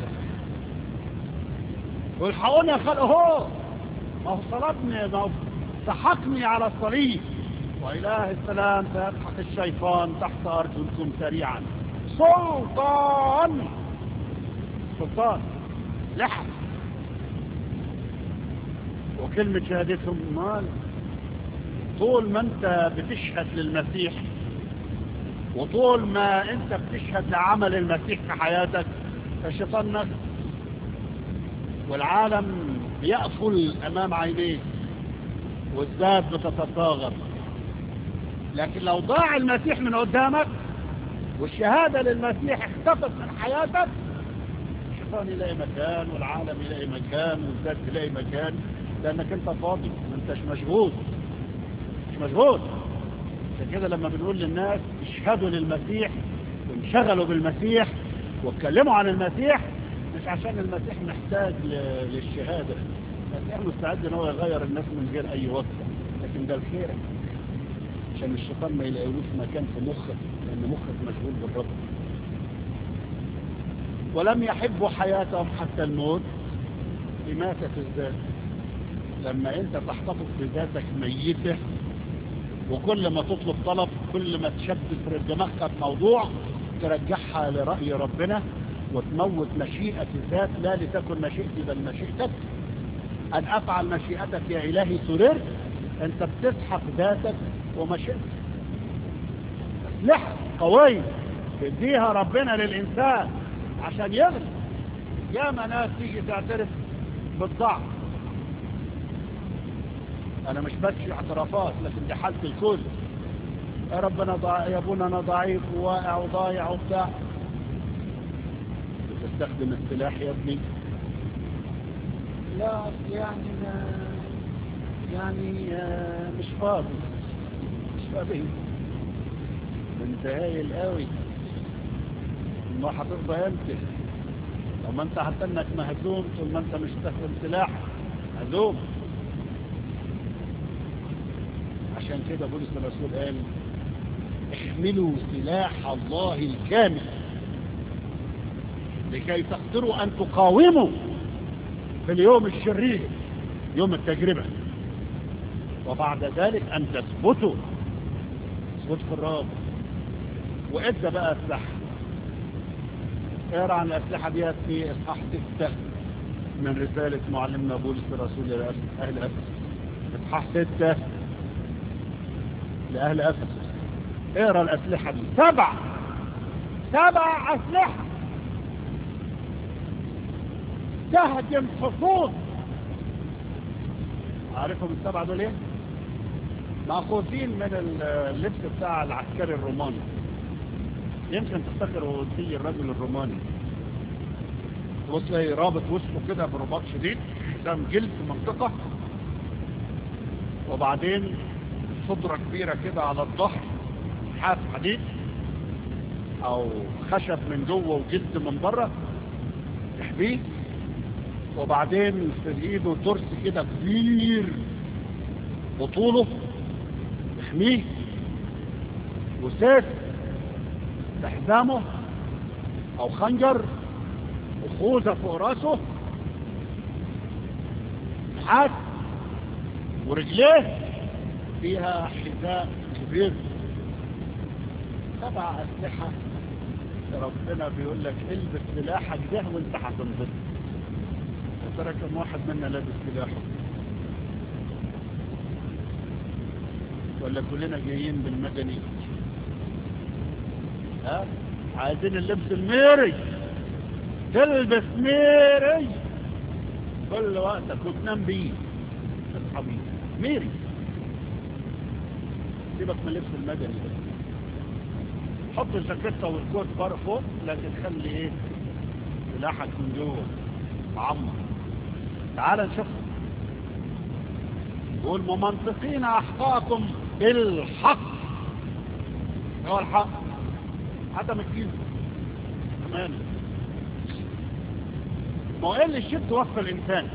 والحقوني يا خلق اهو ما هو صلبني ما هو سحقني على الصليب وإله السلام سيضحك الشيطان تحت أرجلكم سريعا سلطان سلطان لحم وكلمة شهادتهم مال طول ما انت بتشهد للمسيح وطول ما انت بتشهد لعمل المسيح في حياتك الشيطان نفسه والعالم بيقفل امام عينيه والذات بتتصاغر لكن لو ضاع المسيح من قدامك والشهادة للمسيح اختفت من حياتك الشيطان يلاقي مكان والعالم يلاقي مكان والذات يلاقي مكان لأنك أنت فاضي ما أنتش مشغول مش مشغول عشان كده لما بنقول للناس اشهدوا للمسيح وانشغلوا بالمسيح واتكلموا عن المسيح مش عشان المسيح محتاج للشهادة المسيح مستعد ان هو يغير الناس من غير اي وقت لكن ده الخير عشان الشيطان ما يلاقيلوش مكان في مخك لان مخك مشغول بالرب ولم يحبوا حياتهم حتى الموت إماتة الذات لما انت تحتفظ بذاتك ميتة وكل ما تطلب طلب كل ما تشبث في دماغك موضوع ترجعها لرأي ربنا وتموت مشيئة الذات لا لتكن مشيئتي بل مشيئتك أن أفعل مشيئتك يا إلهي سررت أنت بتسحق ذاتك ومشيئتك أسلحة قوية تديها ربنا للإنسان عشان يغلب يا ناس تيجي تعترف بالضعف أنا مش بكشي اعترافات لكن دي حالة الكل يا ربنا ضع... يا ابونا أنا ضعيف وواقع وضايع وبتاع بتستخدم السلاح يا ابني لا يعني ما يعني مش فاضي مش فاضي انت هايل قوي ما هترضى امتى لو ما انت حتى انك مهزوم طول ما انت مش تستخدم سلاح هزوم عشان كده بولس الرسول قال احملوا سلاح الله الكامل لكي تقدروا ان تقاوموا في اليوم الشرير يوم التجربة وبعد ذلك ان تثبتوا تثبت في الرب وادى بقى اسلحة اقرا عن الاسلحة ديت في اصحاح 6 من رسالة معلمنا بولس الرسول لأهل أفسس اصحاح 6 لأهل أفسس اقرا الأسلحة دي سبع سبع أسلحة تهدم حصون عارفهم السبعة دول ايه مأخوذين من اللبس بتاع العسكري الروماني يمكن تفتكروا زي الرجل الروماني تبص تلاقي رابط وسطه كده برباط شديد حزام جلد في منطقة وبعدين صدرة كبيرة كده على الظهر حاف حديد او خشب من جوه وجلد من بره تحبيه وبعدين في ايده ترس كده كبير بطوله يحميه وسيف تحزامه او خنجر وخوذة فوق راسه حاس ورجليه فيها حذاء كبير سبع أسلحة ربنا بيقول لك البس سلاحك ده وانت هتنبسط ترى كم واحد منا لابس سلاحه ولا كلنا جايين بالمدني ها عايزين اللبس الميري تلبس ميري كل وقتك وتنام بيه تصحى بيه ميري سيبك من اللبس المدني ده حط الجاكيته والكوت بره فوق لكن خلي ايه سلاحك من جوه معمر تعال نشوف قول ممنطقين احقاكم بالحق هو الحق عدم الكذب كمان ما هو ايه اللي يشد وصف الانسان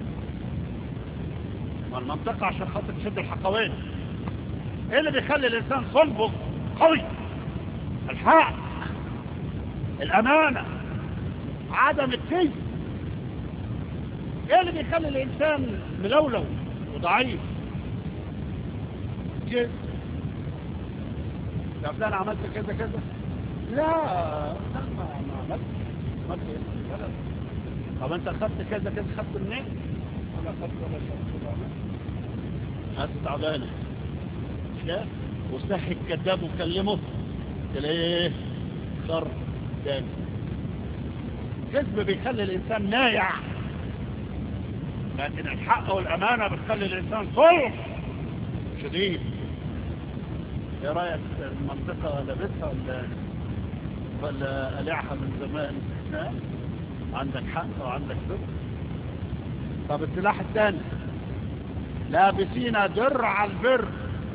ما المنطقة عشان خاطر تشد الحقوين ايه اللي بيخلي الانسان صلبه قوي الحق الامانة عدم الكذب ايه اللي بيخلي الانسان ملولو وضعيف كده يا فلان عملت كذا كذا لا لا ما عملت عملت ايه طب انت خدت كذا كذا خدت منين ولا خدت ولا خدت هات تعبانه لا وصحي الكذاب وكلمه تلاقيه خر تاني كذب بيخلي الانسان نايع لكن الحق والامانه بتخلي الانسان صلح شديد ايه رايك المنطقه لابسها ولا ولا قلعها من زمان ها؟ عندك حق وعندك صدق طب السلاح الثاني لابسين درع البر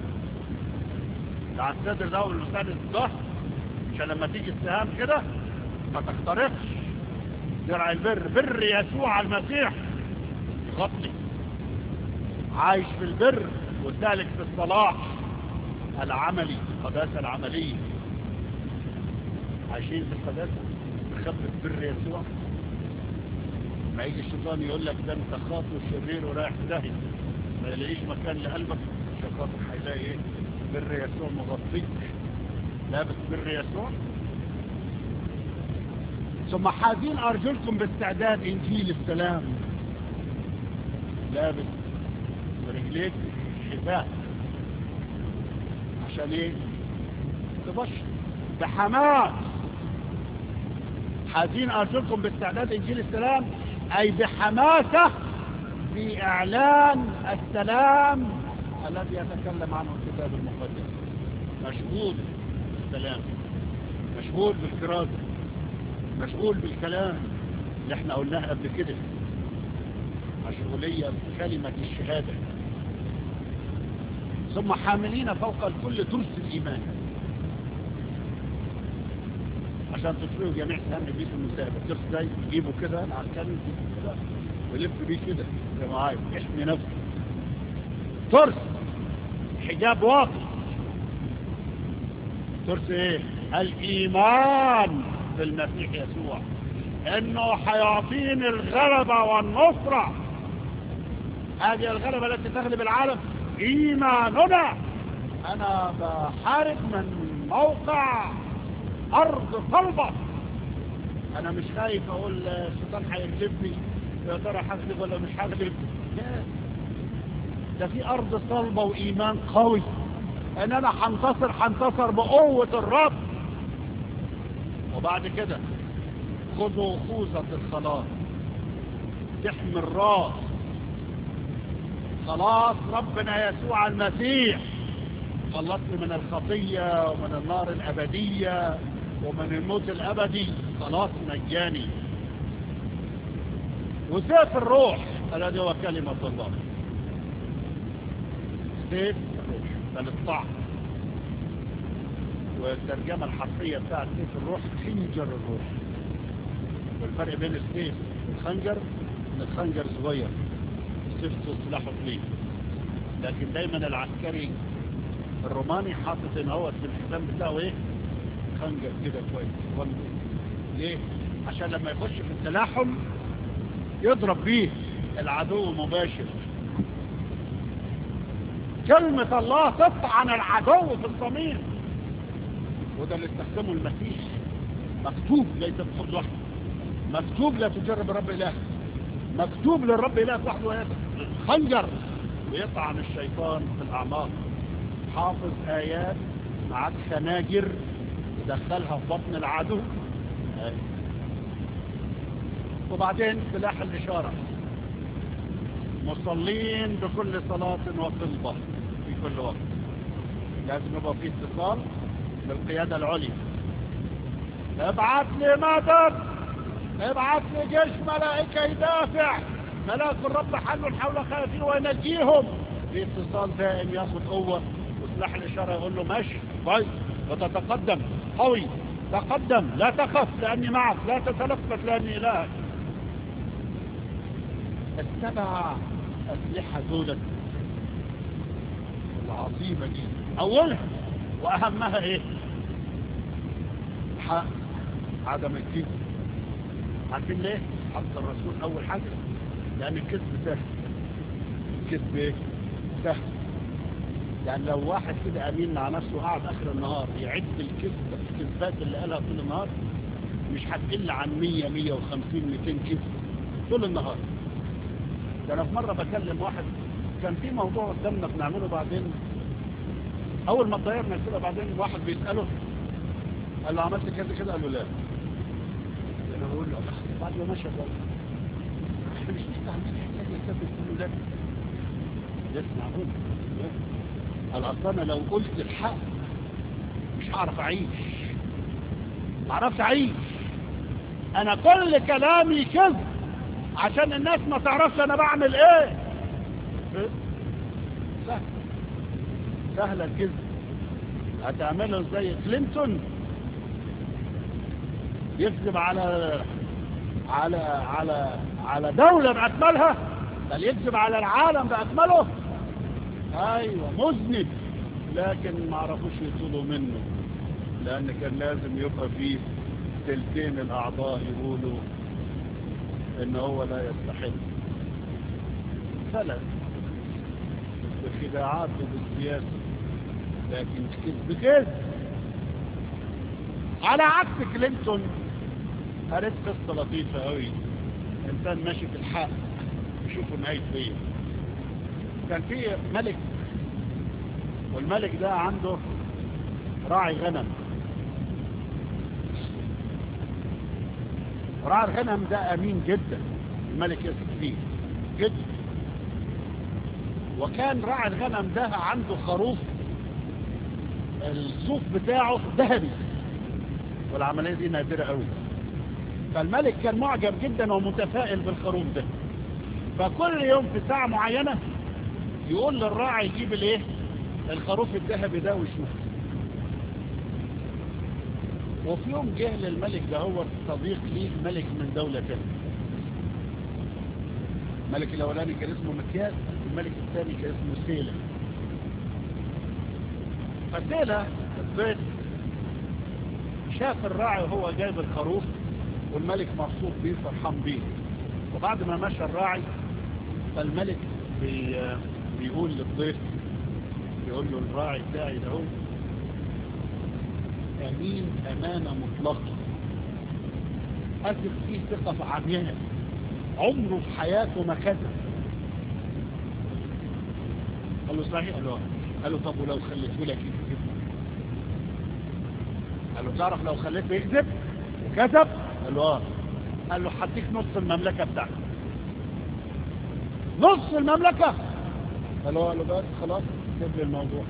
على الصدر ده واللسان الظهر عشان لما تيجي السهام كده ما تخترقش درع البر بر يسوع المسيح يغطي عايش في البر وسالك في الصلاح العملي القداسة العملية عايشين في القداسة بخبة بر يسوع ما يجي الشيطان يقول لك ده انت خاطئ وشرير ورايح في داهية ما يلاقيش مكان لقلبك عشان خاطر هيلاقي ايه بر يسوع مغطيك لابس بر يسوع ثم حاذين ارجلكم باستعداد انجيل السلام لابس برجليك حذاء عشان ايه تبشر بحماس حاذين ارجلكم باستعداد انجيل السلام اي بحماسه في اعلان السلام الذي يتكلم عنه الكتاب المقدس مشغول بالسلام مشغول بالكرازه مشغول بالكلام اللي احنا قلناه قبل كده مشغولية بكلمة الشهادة ثم حاملين فوق الكل ترس الإيمان عشان تطفئوا جميع سهم بيت المساعدة الترس ده يجيبه كده على الكلمة كده ويلف بيه كده زي ما عايز يحمي نفسه ترس حجاب واقي ترس ايه الإيمان بالمسيح يسوع انه حيعطيني الغلبة والنصرة هذه الغلبة التي تغلب العالم ايماننا انا بحارب من موقع ارض صلبة انا مش خايف اقول الشيطان هيغلبني يا ترى هغلب ولا مش هغلب ده في ارض صلبة وايمان قوي ان انا هنتصر هنتصر بقوة الرب وبعد كده خذوا خوذة الخلاص تحمي الراس خلاص ربنا يسوع المسيح خلصني من الخطية ومن النار الأبدية ومن الموت الأبدي خلاص مجاني وسيف الروح الذي هو كلمة الله سيف الروح ده للطعن والترجمة الحرفية بتاعت سيف الروح خنجر الروح والفرق بين السيف والخنجر ان الخنجر صغير السيف سلاحه طويل لكن دايما العسكري الروماني حاطط ان هو في الحزام بتاعه ايه خنجر كده كويس ليه عشان لما يخش في التلاحم يضرب بيه العدو مباشر كلمة الله تطعن العدو في الصميم وده اللي استخدمه المسيح مكتوب ليس بخبز وحده مكتوب لا تجرب الرب إله مكتوب للرب إله وحده ويده خنجر ويطعن الشيطان في الأعماق حافظ آيات معاك خناجر يدخلها في بطن العدو وبعدين سلاح الإشارة مصلين بكل صلاة وطلبة في كل وقت لازم يبقى في اتصال بالقيادة العليا ابعت لي مدد ابعت لي جيش ملائكة يدافع ملاك الرب حل حول خائفين وينجيهم في اتصال دائم ياخد قوة وسلاح الإشارة يقول له ماشي كويس وتتقدم قوي تقدم لا تخف لأني معك لا تتلفت لأني إلهك السبع أسلحة دولت العظيمة دي أولها وأهمها إيه حق عدم الكذب عارفين ليه حق الرسول أول حاجة لأن الكذب سهل الكذب إيه سهل يعني لو واحد كده أمين مع نفسه قاعد آخر النهار يعد الكذب الكذبات اللي قالها طول النهار مش هتقل عن 100 150 200 كذب طول النهار ده انا في مرة بكلم واحد كان في موضوع قدامنا بنعمله بعدين اول ما اتغيرنا كده بعدين واحد بيسأله قال له عملت كذا كده قال له لا انا بقول له بعد ما مشى بقى احنا مش مستعملين حكايه يكذب كله لا يسمع هنا قال اصل انا لو قلت الحق هعرف اعيش ما اعرفش اعيش انا كل كلامي كذب عشان الناس ما تعرفش انا بعمل ايه سهل سهل الكذب هتعمله زي كلينتون يكذب على على على على دولة بأكملها بل يكذب على العالم بأكمله ايوه مذنب لكن ما عرفوش يطولوا منه لان كان لازم يبقى فيه تلتين الاعضاء يقولوا ان هو لا يستحق فلت بخداعاته بالسياسة لكن كذب كذب على عكس كلينتون قريت قصة لطيفة قوي انسان ماشي في الحق يشوفوا نهاية فيه كان في ملك والملك ده عنده راعي غنم راعي الغنم ده امين جدا الملك يثق فيه جدا وكان راعي الغنم ده عنده خروف الصوف بتاعه ذهبي والعملية دي نادرة قوي فالملك كان معجب جدا ومتفائل بالخروف ده فكل يوم في ساعة معينة يقول للراعي يجيب الايه الخروف الذهبي ده ويشوفه وفي يوم جه للملك ده هو صديق ليه ملك من دولة تانية الملك الاولاني كان اسمه مكياس الملك الثاني كان اسمه سيلة فسيلة الضيف شاف الراعي وهو جايب الخروف والملك مبسوط بيه فرحان بيه وبعد ما مشى الراعي فالملك بي بيقول للضيف يقول له الراعي بتاعي ده هو امين امانة مطلقة اثق فيه ثقة عمياء عمره في حياته ما كذب قال له صحيح قال له قال له طب ولو خليته لك يكذب قال له تعرف لو خليته يكذب وكذب قال له اه قال له هديك نص المملكة بتاعتك نص المملكة قال له قال له بس خلاص سيب لي الموضوع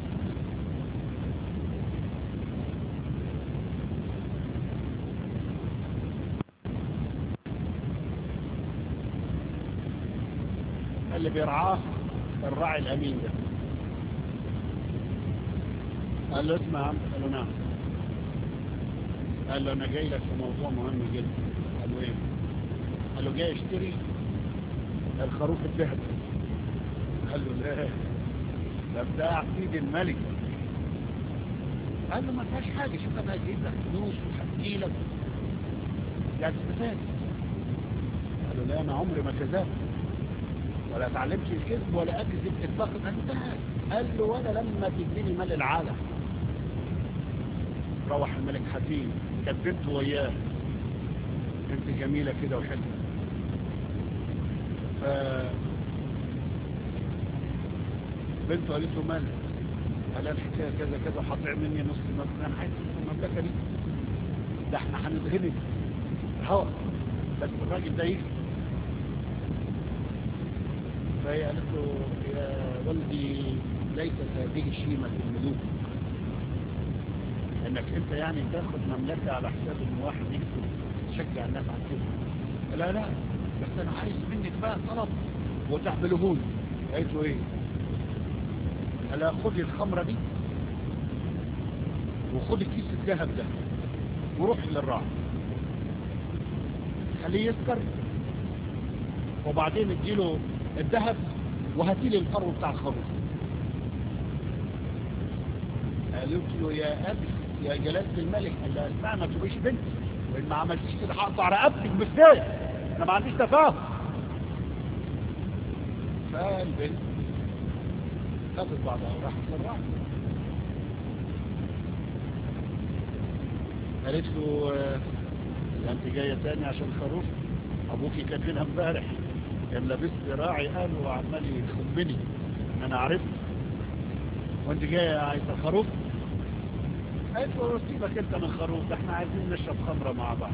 اللي بيرعاه الراعي الأمين ده قال له اسمع قال له نعم قال له أنا جاي لك في موضوع مهم جدا قال له إيه قال له جاي اشتري الخروف الذهبي قال له لا ده بتاع سيد الملك قال له ما فيهاش حاجة شوف انا هجيب لك فلوس وهحكي لك يعني استفاد قال له لا انا عمري ما كذبت ولا اتعلمت الكذب ولا اكذب اطلاقا انتهى قال له وانا لما تديني مال العالم روح الملك حزين كانت بنته وياه بنت جميلة كده وحلوة ف بنته قالت له مالك قال الحكاية كذا كذا وهطيع مني نص المملكة انا عايز المملكة دي ده احنا هنتغني هوا بس الراجل ده يجي فهي قالت له يا ولدي ليست هذه شيمة الملوك انك انت يعني تاخد مملكة على حساب ان واحد يكتب تشجع الناس على كده لا لا بس انا عايز منك بقى طلب وتعملهولي قالت له ايه قال خدي الخمرة دي وخدي كيس الذهب ده وروح للراعي خليه يسكر وبعدين اديله الذهب وهاتي لي الفرو بتاع الخروف قالت له يا ابي يا جلالة الملك قال لها اسمع ما تبقيش بنت وان ما عملتيش كده هقطع رقبتك بالسيف انا ما عنديش تفاهم فالبنت خدت بعضها وراحت للراعي قالت له آه، انت جايه تاني عشان خروف ابوكي كان هنا امبارح كان لابس لي راعي قال وعمال يخمني انا عرفت وانت جايه عايزه خروف قالت له سيبك انت من خروف ده احنا عايزين نشرب خمره مع بعض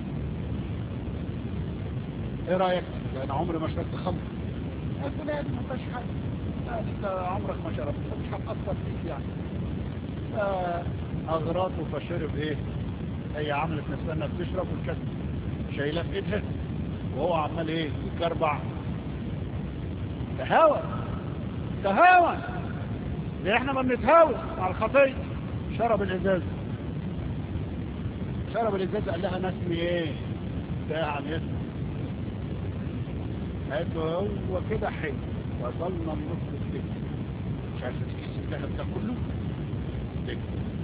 ايه رايك ده انا عمري ما شربت خمر قالت له لا دي ما فيهاش حاجه لا، انت عمرك ما شربت مش هتاثر فيك يعني أغراته فشرب إيه هي عملت نفسها بتشرب والكاس شايلة في إيدها وهو عمال إيه يكربع تهاون تهاون ليه احنا ما بنتهاون مع الخطية شرب الإزاز شرب الإزاز قال لها انا اسمي ايه بتاع اسمي قالت له هو كده حلو وصلنا النص السجن مش عارفه تكسب الذهب ده كله سجن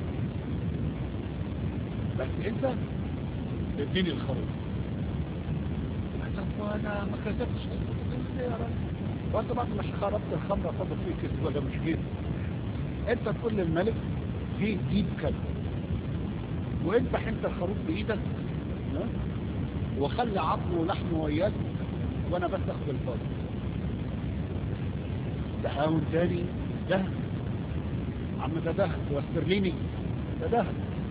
بس انت اديني الخروف طب وانا ما كسبتش ليه يا راجل وانت بعد ما خربت الخمره فاضل فيه كسب ولا مش كده انت تقول للملك في جيب كذا وانت حنت الخروف بايدك ها؟ وخلي عظمه ولحمه وياك وانا بس اخد الفاضل تهاون تاني دهب عم ده دهب واسترليني ده دهب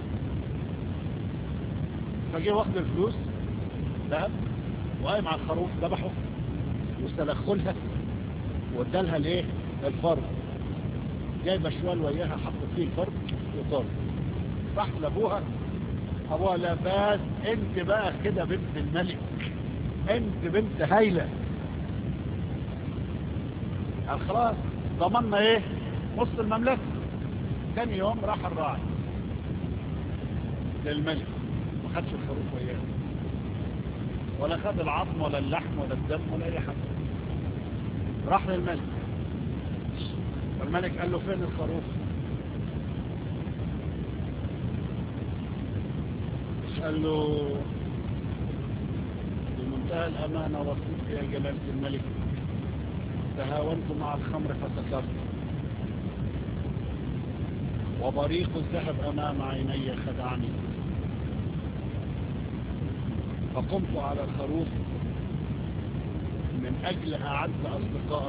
فجي واخد الفلوس دهب وقايم على الخروف ذبحه واستلخلها وادالها الايه الفرد جايبه شوال وياها حطت فيه الفرد وطار راح لابوها ابوها لا بس انت بقى كده بنت الملك انت بنت هايله قال خلاص ضمننا ايه نص المملكه تاني يوم راح الراعي للملك ما خدش الخروف وياه ولا خد العظم ولا اللحم ولا الدم ولا اي حاجه راح للملك فالملك قال له فين الخروف قال له بمنتهى الأمانة وصيت يا جلالة الملك تهاونت مع الخمر فسكرت وبريق الذهب أمام عيني خدعني فقمت على الخروف من أجل أعز أصدقائك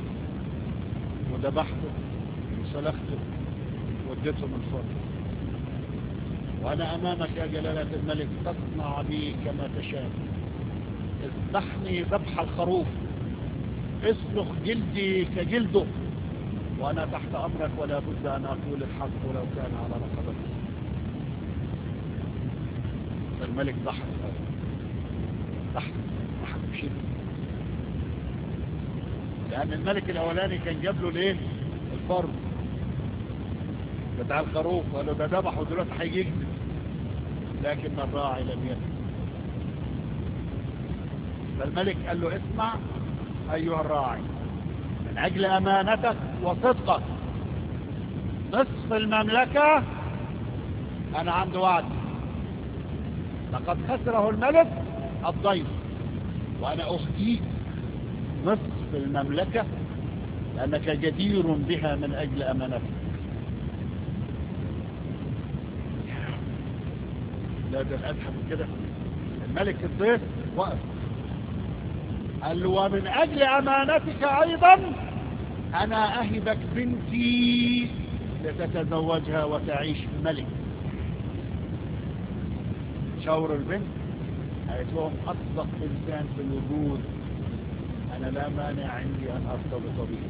وذبحته وسلخته واديته من فضل وأنا أمامك يا جلالة الملك تصنع بي كما تشاء اذبحني ذبح الخروف اسلخ جلدي كجلده وأنا تحت أمرك ولا بد أن أقول الحق ولو كان على رقبتي فالملك ضحك ضحك ضحك بشدة لأن الملك الأولاني كان جاب له ليه الفرد بتاع الخروف قال له ده ذبح ودلوقتي هيجي يكذب لكن الراعي لم يكذب فالملك قال له اسمع أيها الراعي من أجل أمانتك وصدقك نصف المملكة أنا عندي وعد لقد خسره الملك الضيف وأنا أهديك نصف المملكة لأنك جدير بها من أجل أمانتك لا ده الأدحى من كده الملك الضيف وقف قال له ومن أجل أمانتك أيضا أنا أهبك بنتي لتتزوجها وتعيش ملك شاور البنت قالت لهم أصدق إنسان في الوجود أنا لا مانع عندي أن أرتبط به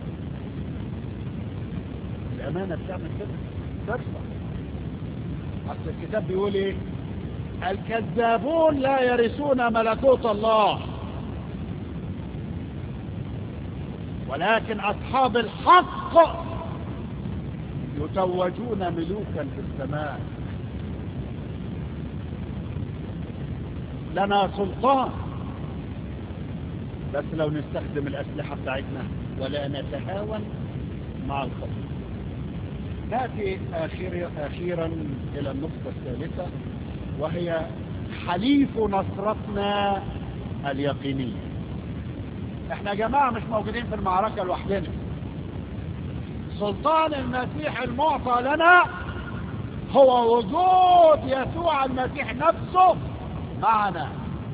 الأمانة بتعمل كده ترفع أصل الكتاب بيقول إيه الكذابون لا يرثون ملكوت الله ولكن أصحاب الحق يتوجون ملوكا في السماء لنا سلطان بس لو نستخدم الأسلحة بتاعتنا ولا نتهاون مع الخطر نأتي آخر أخيرا إلى النقطة الثالثة وهي حليف نصرتنا اليقينية احنا يا جماعة مش موجودين في المعركة لوحدنا سلطان المسيح المعطى لنا هو وجود يسوع المسيح نفسه معنا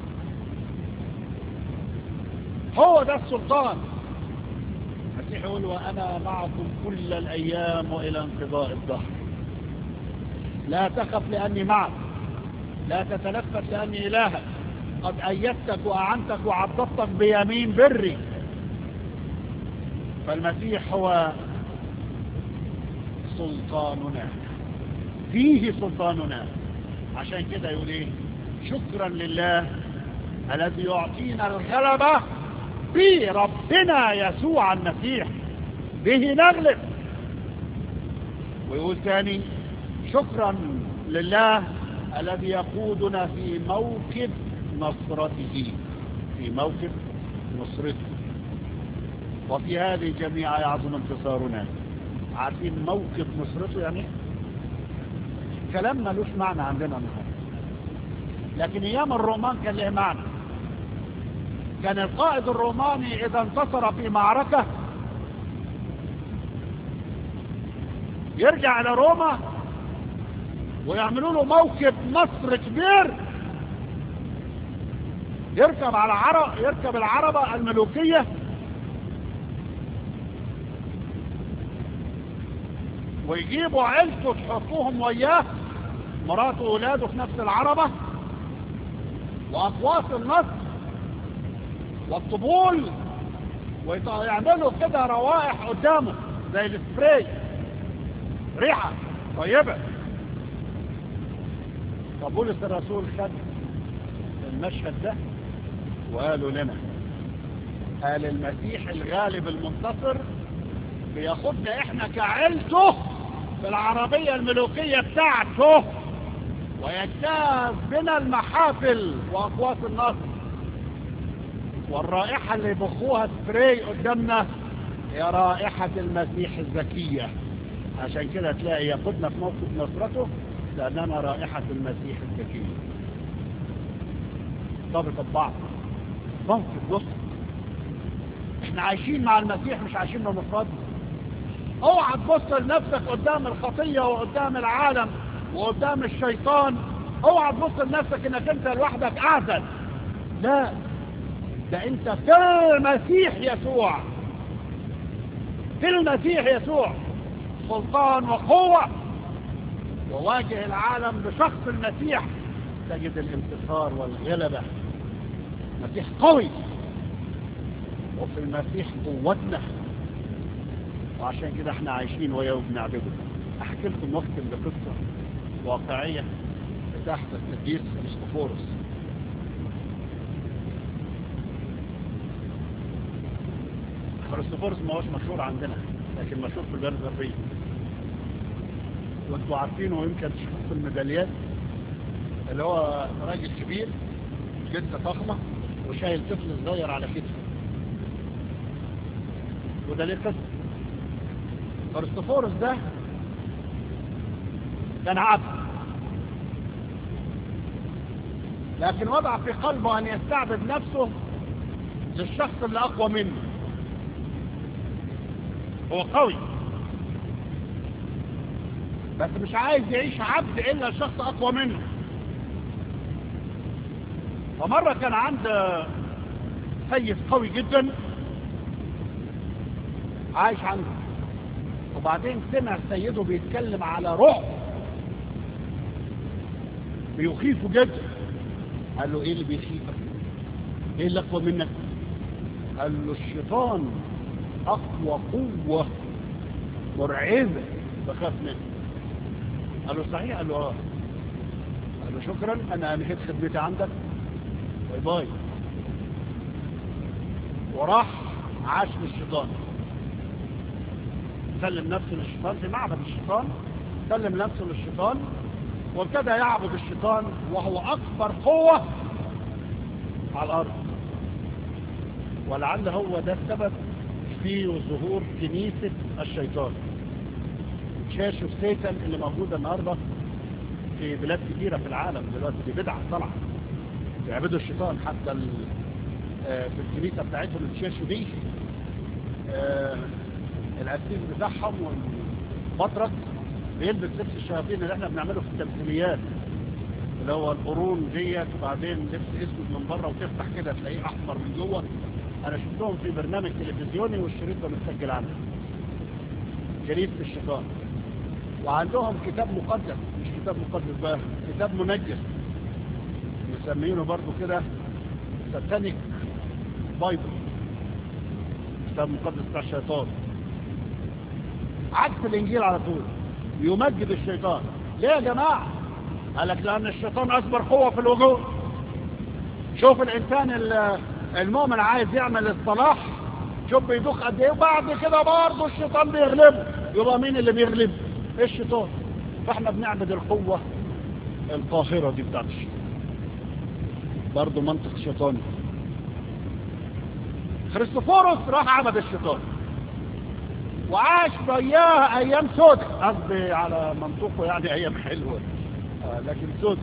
هو ده السلطان المسيح يقول وأنا معكم كل الأيام وإلى انقضاء الظهر لا تخف لأني معك لا تتلفت لأني إلهك قد أيدتك وأعنتك وعضدتك بيمين بري فالمسيح هو سلطاننا فيه سلطاننا عشان كده يقول ايه شكرا لله الذي يعطينا الغلبة بربنا يسوع المسيح به نغلب ويقول تاني شكرا لله الذي يقودنا في موكب نصرته في موكب نصرته وفي هذه الجميع يعظم انتصارنا عارفين موكب نصرته يعني كلام ملوش معنى عندنا النهارده لكن ايام الرومان كان له معنى كان القائد الروماني اذا انتصر في معركة يرجع الى روما ويعملوا له موكب نصر كبير يركب على عرب يركب العربة الملوكية ويجيبوا عيلته تحطوهم وياه مراته وولاده في نفس العربة وأقواس النصر والطبول ويعملوا كده روائح قدامه زي السبراي ريحة طيبة فبولس الرسول خد المشهد ده وقالوا لنا قال المسيح الغالب المنتصر بياخدنا احنا كعيلته في العربية الملوكية بتاعته ويجتاز بنا المحافل واقواس النصر والرائحة اللي بخوها سبراي قدامنا هي رائحة المسيح الزكية عشان كده تلاقي ياخدنا في موقف نصرته لأننا رائحة المسيح الزكية ضابط ببعض موقف نصر احنا عايشين مع المسيح مش عايشين بمفردنا اوعى تبص لنفسك قدام الخطية وقدام العالم وقدام الشيطان اوعى تبص لنفسك انك انت لوحدك اعزل لا ده انت في المسيح يسوع في المسيح يسوع سلطان وقوة وواجه العالم بشخص المسيح تجد الانتصار والغلبة مسيح قوي وفي المسيح قوتنا وعشان كده احنا عايشين وياه وبنعبده احكي لكم وقت بقصة واقعية تحت القديس ارسطوفورس ارسطوفورس ما هوش مشهور عندنا لكن مشهور في البلد الغربية وانتوا عارفينه ويمكن تشوفوه في الميداليات اللي هو راجل كبير جثة ضخمة وشايل طفل صغير على كتفه وده ليه قصة ارسطوفورس ده كان عبد لكن وضع في قلبه ان يستعبد نفسه للشخص اللي اقوى منه هو قوي بس مش عايز يعيش عبد الا شخص اقوى منه فمرة كان عند سيد قوي جدا عايش عنده وبعدين سمع سيده بيتكلم على رعب بيخيفه جدا قال له ايه اللي بيخيفك ايه اللي اقوى منك قال له الشيطان اقوى قوة مرعبة بخاف منه قال له صحيح قال له اه قال له شكرا انا انهيت خدمتي عندك باي باي وراح عاش للشيطان سلم نفسه للشيطان في معبد الشيطان سلم نفسه للشيطان وابتدى يعبد الشيطان وهو أكبر قوة على الأرض ولعل هو ده السبب في ظهور كنيسة الشيطان شاشو سيتن اللي موجودة النهاردة في بلاد كثيرة في العالم دلوقتي دي بدعة طلعت يعبدوا الشيطان حتى في الكنيسة بتاعتهم الشاشو دي الأسيس بتاعهم والبطرك بيلبس لبس الشياطين اللي احنا بنعمله في التمثيليات اللي هو القرون ديت وبعدين لبس اسود من بره وتفتح كده تلاقيه احمر من جوه انا شفتهم في برنامج تلفزيوني والشريط ده متسجل عنه كنيسة الشيطان وعندهم كتاب مقدس مش كتاب مقدس بقى كتاب منجس مسمينه برضو كده ساتانيك بايبل كتاب مقدس بتاع الشيطان عكس الانجيل على طول يمجد الشيطان ليه يا جماعة قال لك لأن الشيطان أكبر قوة في الوجود شوف الإنسان المؤمن عايز يعمل الصلاح شوف بيدوخ قد ايه وبعد كده برضه الشيطان بيغلبه يبقى مين اللي بيغلب الشيطان فاحنا بنعبد القوة القاهرة دي بتاعت الشيطان برضه منطق شيطاني خريستوفوروس راح عبد الشيطان وعاش وياه ايام سودة قصدي على منطقه يعني ايام حلوة آه لكن سودة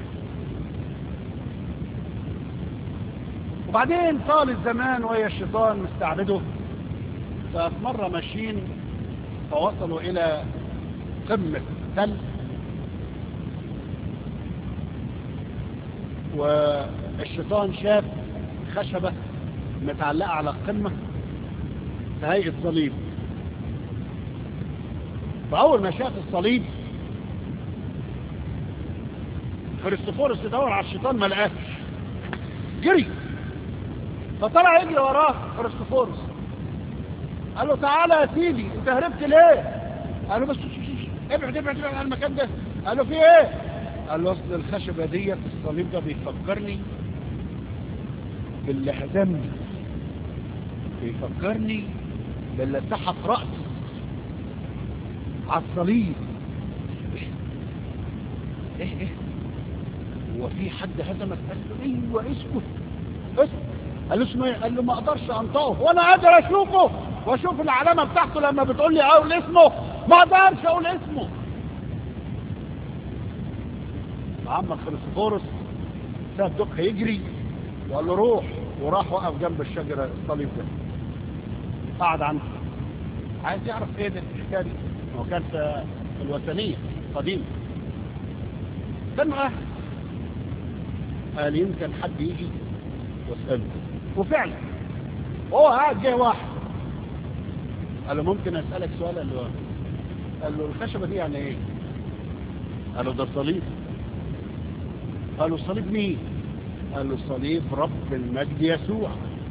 وبعدين طال الزمان ويا الشيطان مستعبده ففي مرة ماشيين فوصلوا الى قمة تل والشيطان شاف خشبة متعلقة على القمة في هيئة صليب فأول ما شاف الصليب كريستوفورس يدور على الشيطان ما لقاش جري فطلع يجري وراه كريستوفورس قال له تعالى يا سيدي انت هربت ليه قال له بس ابعد ابعد ابعد عن المكان ده قال له في ايه قال له اصل الخشبه ديت الصليب ده بيفكرني باللي هزمني بيفكرني باللي سحق راسي على الصليب ايه ايه هو في حد هزمك قال له ايوه اسكت اسكت قال له اسمه ايه قال له ما اقدرش انطقه وانا قادر اشوفه واشوف العلامه بتاعته لما بتقول لي اقول اسمه ما اقدرش اقول اسمه محمد خريستوفورس ساب دوك يجري وقال له روح وراح وقف جنب الشجره الصليب ده قعد عنده عايز يعرف ايه ده الحكايه دي هو كان في الوثنيه قديم كان معاه قال يمكن حد يجي واساله وفعلا هو قاعد جه واحد قال له ممكن اسالك سؤال قال له قال له الخشبه دي يعني ايه قال له ده صليب قال له صليب مين قال له صليب رب المجد يسوع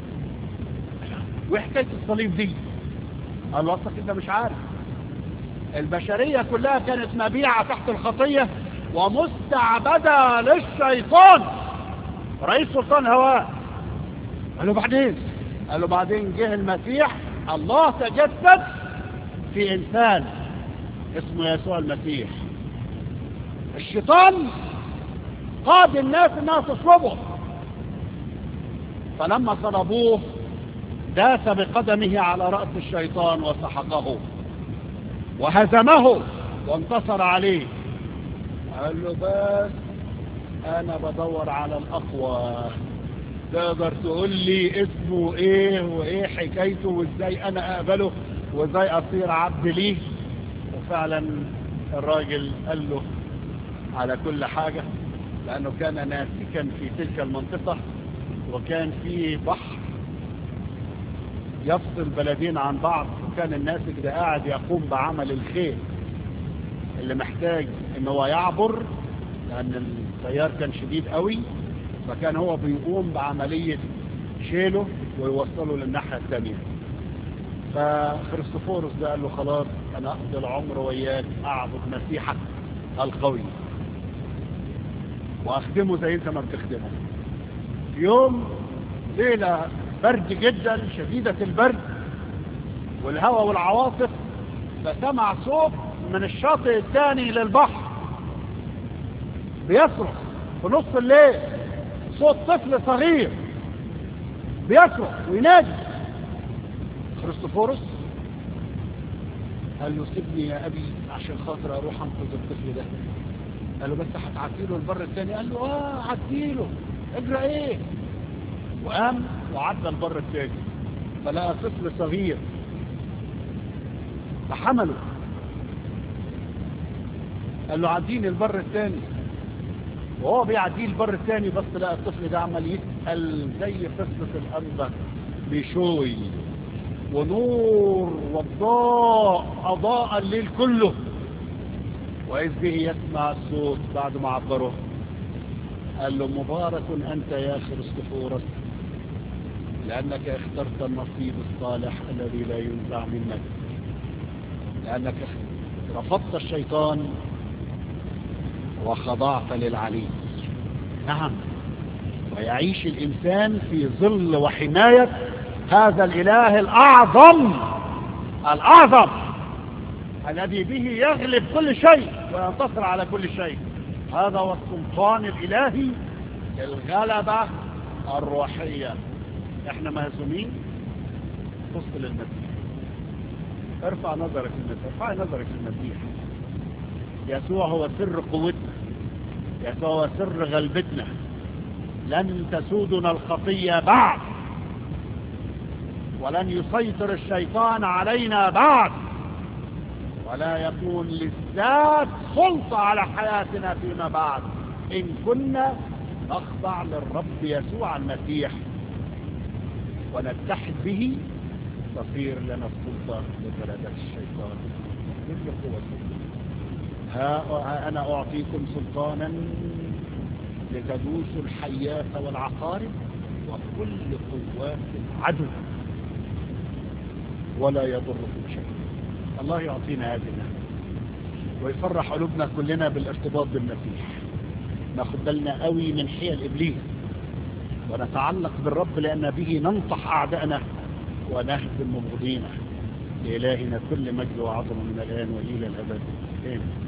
وحكايه الصليب دي قال له اصلك انت مش عارف البشريه كلها كانت مبيعه تحت الخطيه ومستعبده للشيطان رئيس سلطان هواء قال له بعدين قال له بعدين جه المسيح الله تجسد في انسان اسمه يسوع المسيح الشيطان قاد الناس انها تصلبه فلما صلبوه داس بقدمه على رأس الشيطان وسحقه وهزمه وانتصر عليه قال له بس انا بدور على الاقوى تقدر تقول لي اسمه ايه وايه حكايته وازاي انا اقبله وازاي اصير عبد ليه وفعلا الراجل قال له على كل حاجة لانه كان ناسكا في تلك المنطقة وكان في بحر يفصل بلدين عن بعض وكان الناسك ده قاعد يقوم بعمل الخير اللي محتاج ان هو يعبر لان التيار كان شديد قوي فكان هو بيقوم بعملية شيله ويوصله للناحية الثانية فخريستوفورس ده قال له خلاص انا اقضي العمر وياك اعبد مسيحك القوي واخدمه زي انت ما بتخدمه يوم ليلة برد جدا شديدة البرد والهواء والعواصف فسمع صوت من الشاطئ الثاني للبحر بيصرخ في نص الليل صوت طفل صغير بيصرخ وينادي خريستوفورس قال له سيبني يا ابي عشان خاطر اروح انقذ الطفل ده قال له بس هتعديله البر الثاني قال له اه عديله اجرى ايه وقام وعدى البر الثاني فلقى طفل صغير فحمله قال له عديني البر الثاني وهو بيعديه البر الثاني بس لقى الطفل ده عمال يسأل زي قصة الأنبا بشوي ونور وضاء أضاء الليل كله وإذ به يسمع الصوت بعد ما عبره قال له مبارك أنت يا خريستوفورس لأنك اخترت النصيب الصالح الذي لا ينزع منك لأنك رفضت الشيطان وخضعت للعلي نعم ويعيش الإنسان في ظل وحماية هذا الإله الأعظم الأعظم الذي به يغلب كل شيء وينتصر على كل شيء هذا هو السلطان الإلهي الغلبة الروحية احنا مهزومين بص للمسيح ارفع نظرك للمسيح ارفع نظرك للمسيح يسوع هو سر قوتنا يسوع هو سر غلبتنا لن تسودنا الخطية بعد ولن يسيطر الشيطان علينا بعد ولا يكون للذات سلطة على حياتنا فيما بعد إن كنا نخضع للرب يسوع المسيح ونتحد به تصير لنا السلطة لغلبة الشيطان مثل قوة ها ها أنا أعطيكم سلطانا لتدوسوا الحياة والعقارب وكل قوات العدو ولا يضركم شيء الله يعطينا هذه النعمة ويفرح قلوبنا كلنا بالارتباط بالمسيح ناخد بالنا قوي من حيل إبليس ونتعلق بالرب لأن به ننصح أعدائنا ونهزم مبغضينا لإلهنا كل مجد وعظمه من الآن وإلى الأبد آمين